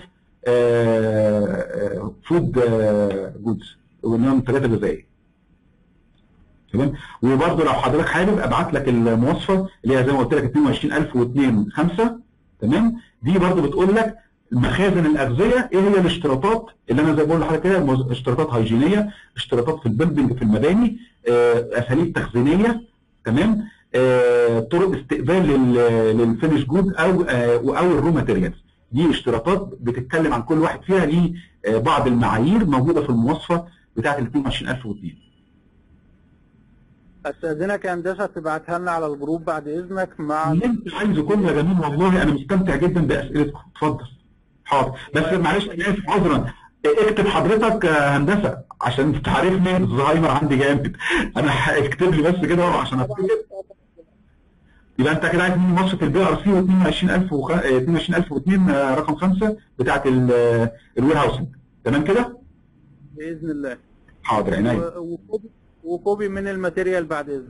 فود جودز واللي هم ثلاثه غذائيه تمام وبرده لو حضرتك حابب ابعت لك المواصفه اللي هي زي ما قلت لك 22002 5 تمام دي برده بتقول لك مخازن الاغذيه ايه هي الاشتراطات اللي انا زي بقول لحضرتك كده اشتراطات هيجينيه اشتراطات في البيلدنج في المباني اساليب تخزينيه تمام طرق استقبال للفينش جود او او الرو ماتيريالز دي اشتراطات بتتكلم عن كل واحد فيها ليه بعض المعايير موجوده في المواصفه بتاعه ال 22002 استاذنك يا هندسه تبعتها لنا على الجروب بعد اذنك مع اللي انت عايزه كله يا جميل والله انا مستمتع جدا باسئلتكم اتفضل حاضر بس معلش انا اسف عذرا اكتب حضرتك هندسه عشان تعرفني الزهايمر عندي جامد انا اكتب لي بس كده عشان افتكر يبقى انت كده عايز مني مصر البي ار سي و 22000 و 22002 رقم 5 بتاعت الوير هاوسنج تمام كده؟ باذن الله حاضر عينيا وكوبي وكوبي من الماتيريال بعد اذنك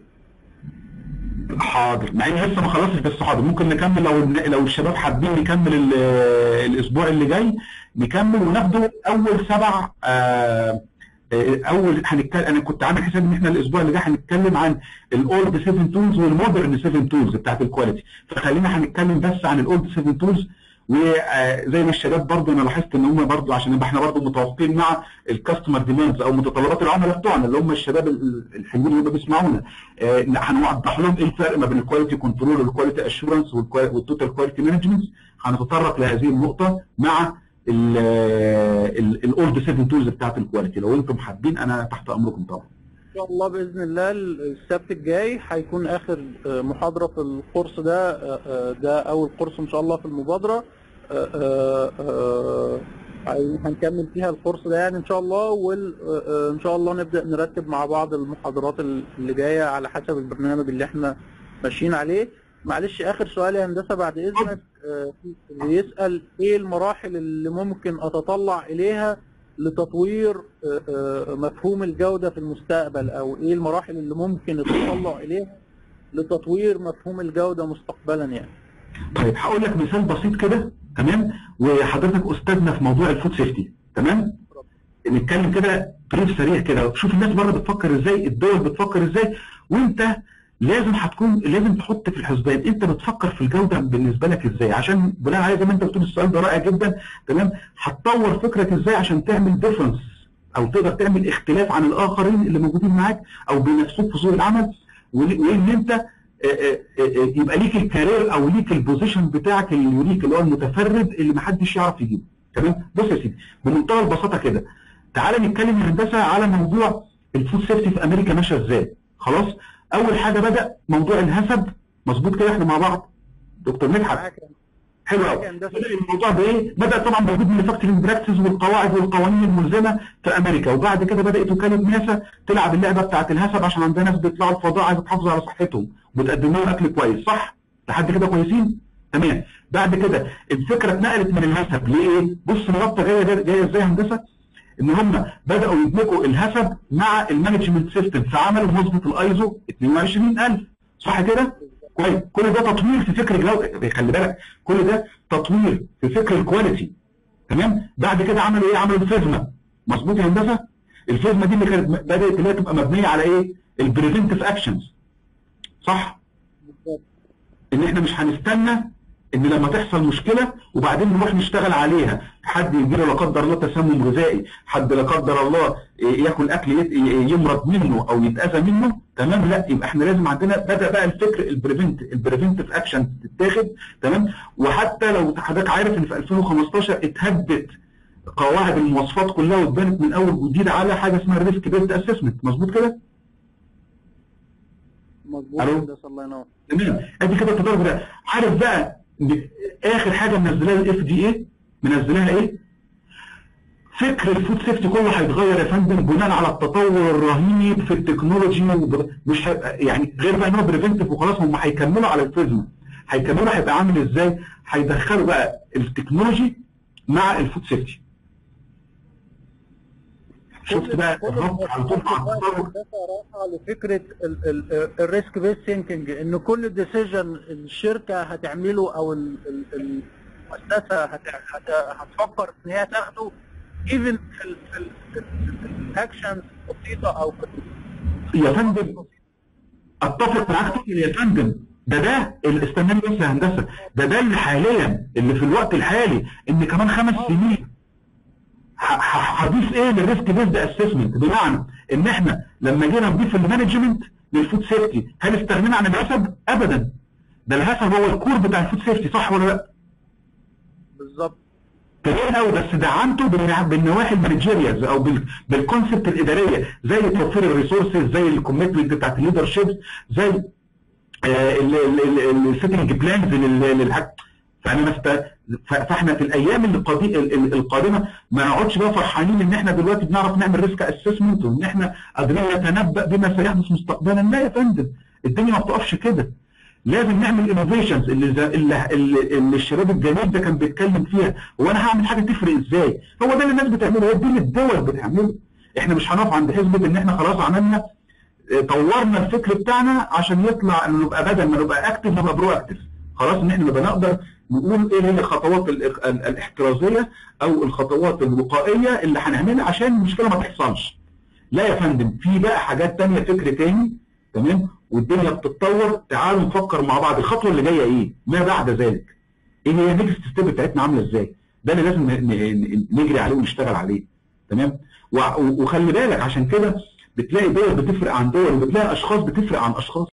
حاضر مع اني لسه ما خلصتش بس حاضر ممكن نكمل لو لو الشباب حابين نكمل الاسبوع اللي جاي نكمل وناخده اول سبع آه اول هنتكلم انا كنت عامل حساب ان احنا الاسبوع اللي جاي هنتكلم عن الاولد 7 تولز والمودرن 7 تولز بتاعت الكواليتي فخلينا هنتكلم بس عن الاولد 7 تولز وزي ما الشباب برضه انا لاحظت ان هم برضه عشان نبقى احنا برضه متوافقين مع الكاستمر ديماندز او متطلبات العملاء بتوعنا اللي هم الشباب الحلوين اللي هم بيسمعونا هنوضح لهم ايه الفرق ما بين الكواليتي كنترول والكواليتي اشورنس والتوتال كواليتي مانجمنت هنتطرق لهذه النقطه مع الاولد 7 تولز بتاعت الكواليتي لو انتم حابين انا تحت امركم طبعا ان شاء الله باذن الله السبت الجاي هيكون اخر محاضره في الكورس ده ده اول كورس ان شاء الله في المبادره هنكمل فيها الكورس ده يعني ان شاء الله وان شاء الله نبدا نرتب مع بعض المحاضرات اللي جايه على حسب البرنامج اللي احنا ماشيين عليه معلش اخر سؤال يا هندسه بعد اذنك اللي يسال ايه المراحل اللي ممكن اتطلع اليها لتطوير مفهوم الجوده في المستقبل او ايه المراحل اللي ممكن اتطلع اليها لتطوير مفهوم الجوده مستقبلا يعني طيب هقول لك مثال بسيط كده تمام وحضرتك استاذنا في موضوع الفود سيفتي تمام نتكلم كده بريف سريع كده شوف الناس بره بتفكر ازاي الدول بتفكر ازاي وانت لازم هتكون لازم تحط في الحسبان انت بتفكر في الجوده بالنسبه لك ازاي عشان بناء على زي ما انت بتقول السؤال ده رائع جدا تمام هتطور فكرك ازاي عشان تعمل ديفرنس او تقدر تعمل اختلاف عن الاخرين اللي موجودين معاك او بينافسوك في سوق العمل وان انت يبقى ليك الكارير او ليك البوزيشن بتاعك اليونيك اللي هو المتفرد اللي محدش يعرف يجيبه تمام بص يا سيدي بمنتهى البساطه كده تعال نتكلم يا هندسه على موضوع الفود سيفتي في امريكا ماشيه ازاي خلاص اول حاجه بدا موضوع الهسب مظبوط كده احنا مع بعض دكتور مدحت حلو قوي بدا الموضوع بايه بدا طبعا موجود المانيفاكتشرنج براكتس والقواعد والقوانين الملزمه في امريكا وبعد كده بدات وكاله ناسا تلعب اللعبه بتاعه الهسب عشان عندنا ناس بيطلعوا الفضاء عايزه تحافظ على صحتهم وبتقدم لهم اكل كويس صح لحد كده كويسين تمام بعد كده الفكره اتنقلت من الهسب لايه بص الرابطه جايه جايه ازاي هندسه ان هم بداوا يدمجوا الهسب مع المانجمنت سيستم فعملوا مظبط الايزو 22000 صح كده؟ كويس كل ده تطوير في فكر الجو خلي بالك كل ده تطوير في فكر الكواليتي تمام؟ بعد كده عملوا ايه؟ عملوا الفيزما مظبوط يا هندسه؟ الفيزما دي اللي كانت بدات اللي هي تبقى مبنيه على ايه؟ البريفنتيف اكشنز صح؟ ان احنا مش هنستنى ان لما تحصل مشكله وبعدين نروح نشتغل عليها حد يجي له لا قدر الله تسمم غذائي حد لا قدر الله ياكل اكل يت- يمرض منه او يتاذى منه تمام لا يبقى احنا لازم عندنا بدا بقى الفكر البريفنت البريفنتيف اكشن تتاخد تمام وحتى لو حضرتك عارف ان في 2015 اتهدت قواعد المواصفات كلها واتبنت من اول وجديد على حاجه اسمها الريسك بيست اسسمنت مظبوط كده؟ مظبوط ألو؟ يا هندسة الله ينور تمام ادي كده التدرج ده عارف بقى ب- اخر حاجه منزلاها الاف دي اي منزلاها ايه؟ فكر الفود سيفتي كله هيتغير يا فندم بناء على التطور الرهيب في التكنولوجي وب- مش هيبقى يعني غير بقى ان هو بريفنتيف وخلاص هم هيكملوا على الفيزما هيكملوا هيبقى عامل ازاي؟ هيدخلوا بقى التكنولوجي مع الفود سيفتي شفت بقى كل الربط على طول مع المؤسسات التطور الهندسة رايحة لفكرة الريسك بيس ثينكينج ان كل ديسيجن الشركة هتعمله او ال- ال- المؤسسة هت- هت- هتفكر ان هي تاخده ايفن في ال- في ال- في الاكشنز البسيطة او في يا فندم اتفق معاك طبعا يا فندم ده ده اللي استناني بس يا هندسه ده ده اللي حاليا اللي في الوقت الحالي ان كمان خمس سنين ه- ه- هضيف ايه للريسك بيزد اسسمنت بمعنى ان احنا لما جينا نضيف المانجمنت للفود سيفتي هل استغنينا عن الحسب؟ ابدا ده الحسب هو الكور بتاع الفود سيفتي صح ولا لا؟ بالظبط كبير قوي بس دعمته بالنع- بالنواحي المانجيريالز او بال- بالكونسبت الاداريه زي توفير الريسورسز زي الكوميتمنت بتاعت الليدر شيب زي السيتنج بلانز للحاج فانا مست... ف- فاحنا في الايام اللي قادي... ال- ال- القادمه ما نقعدش بقى فرحانين ان احنا دلوقتي بنعرف نعمل ريسك اسسمنت وان احنا قادرين نتنبأ بما سيحدث مستقبلا لا يا فندم الدنيا ما بتقفش كده لازم نعمل انوفيشنز اللي, زي- اللي, اللي, اللي الشباب الجميل ده كان بيتكلم فيها هو انا هعمل حاجه تفرق ازاي هو ده اللي الناس بتعمله هو ده اللي الدول بتعمله احنا مش هنقف عند حسبه ان احنا خلاص عملنا اه، طورنا الفكر بتاعنا عشان يطلع انه نبقى بدل ما نبقى اكتف نبقى برو اكتف خلاص ان احنا نبقى نقدر نقول ايه هي الخطوات ال- ال- الاحترازيه او الخطوات الوقائيه اللي هنعملها عشان المشكله ما تحصلش لا يا فندم في بقى حاجات تانية فكر تاني تمام والدنيا بتتطور تعالوا نفكر مع بعض الخطوه اللي جايه ايه ما بعد ذلك ايه هي النكست ستيب بتاعتنا عامله ازاي ده اللي لازم ن- ن- نجري عليه ونشتغل عليه تمام وع- وخلي بالك عشان كده بتلاقي دول بتفرق عن دول وبتلاقي اشخاص بتفرق عن اشخاص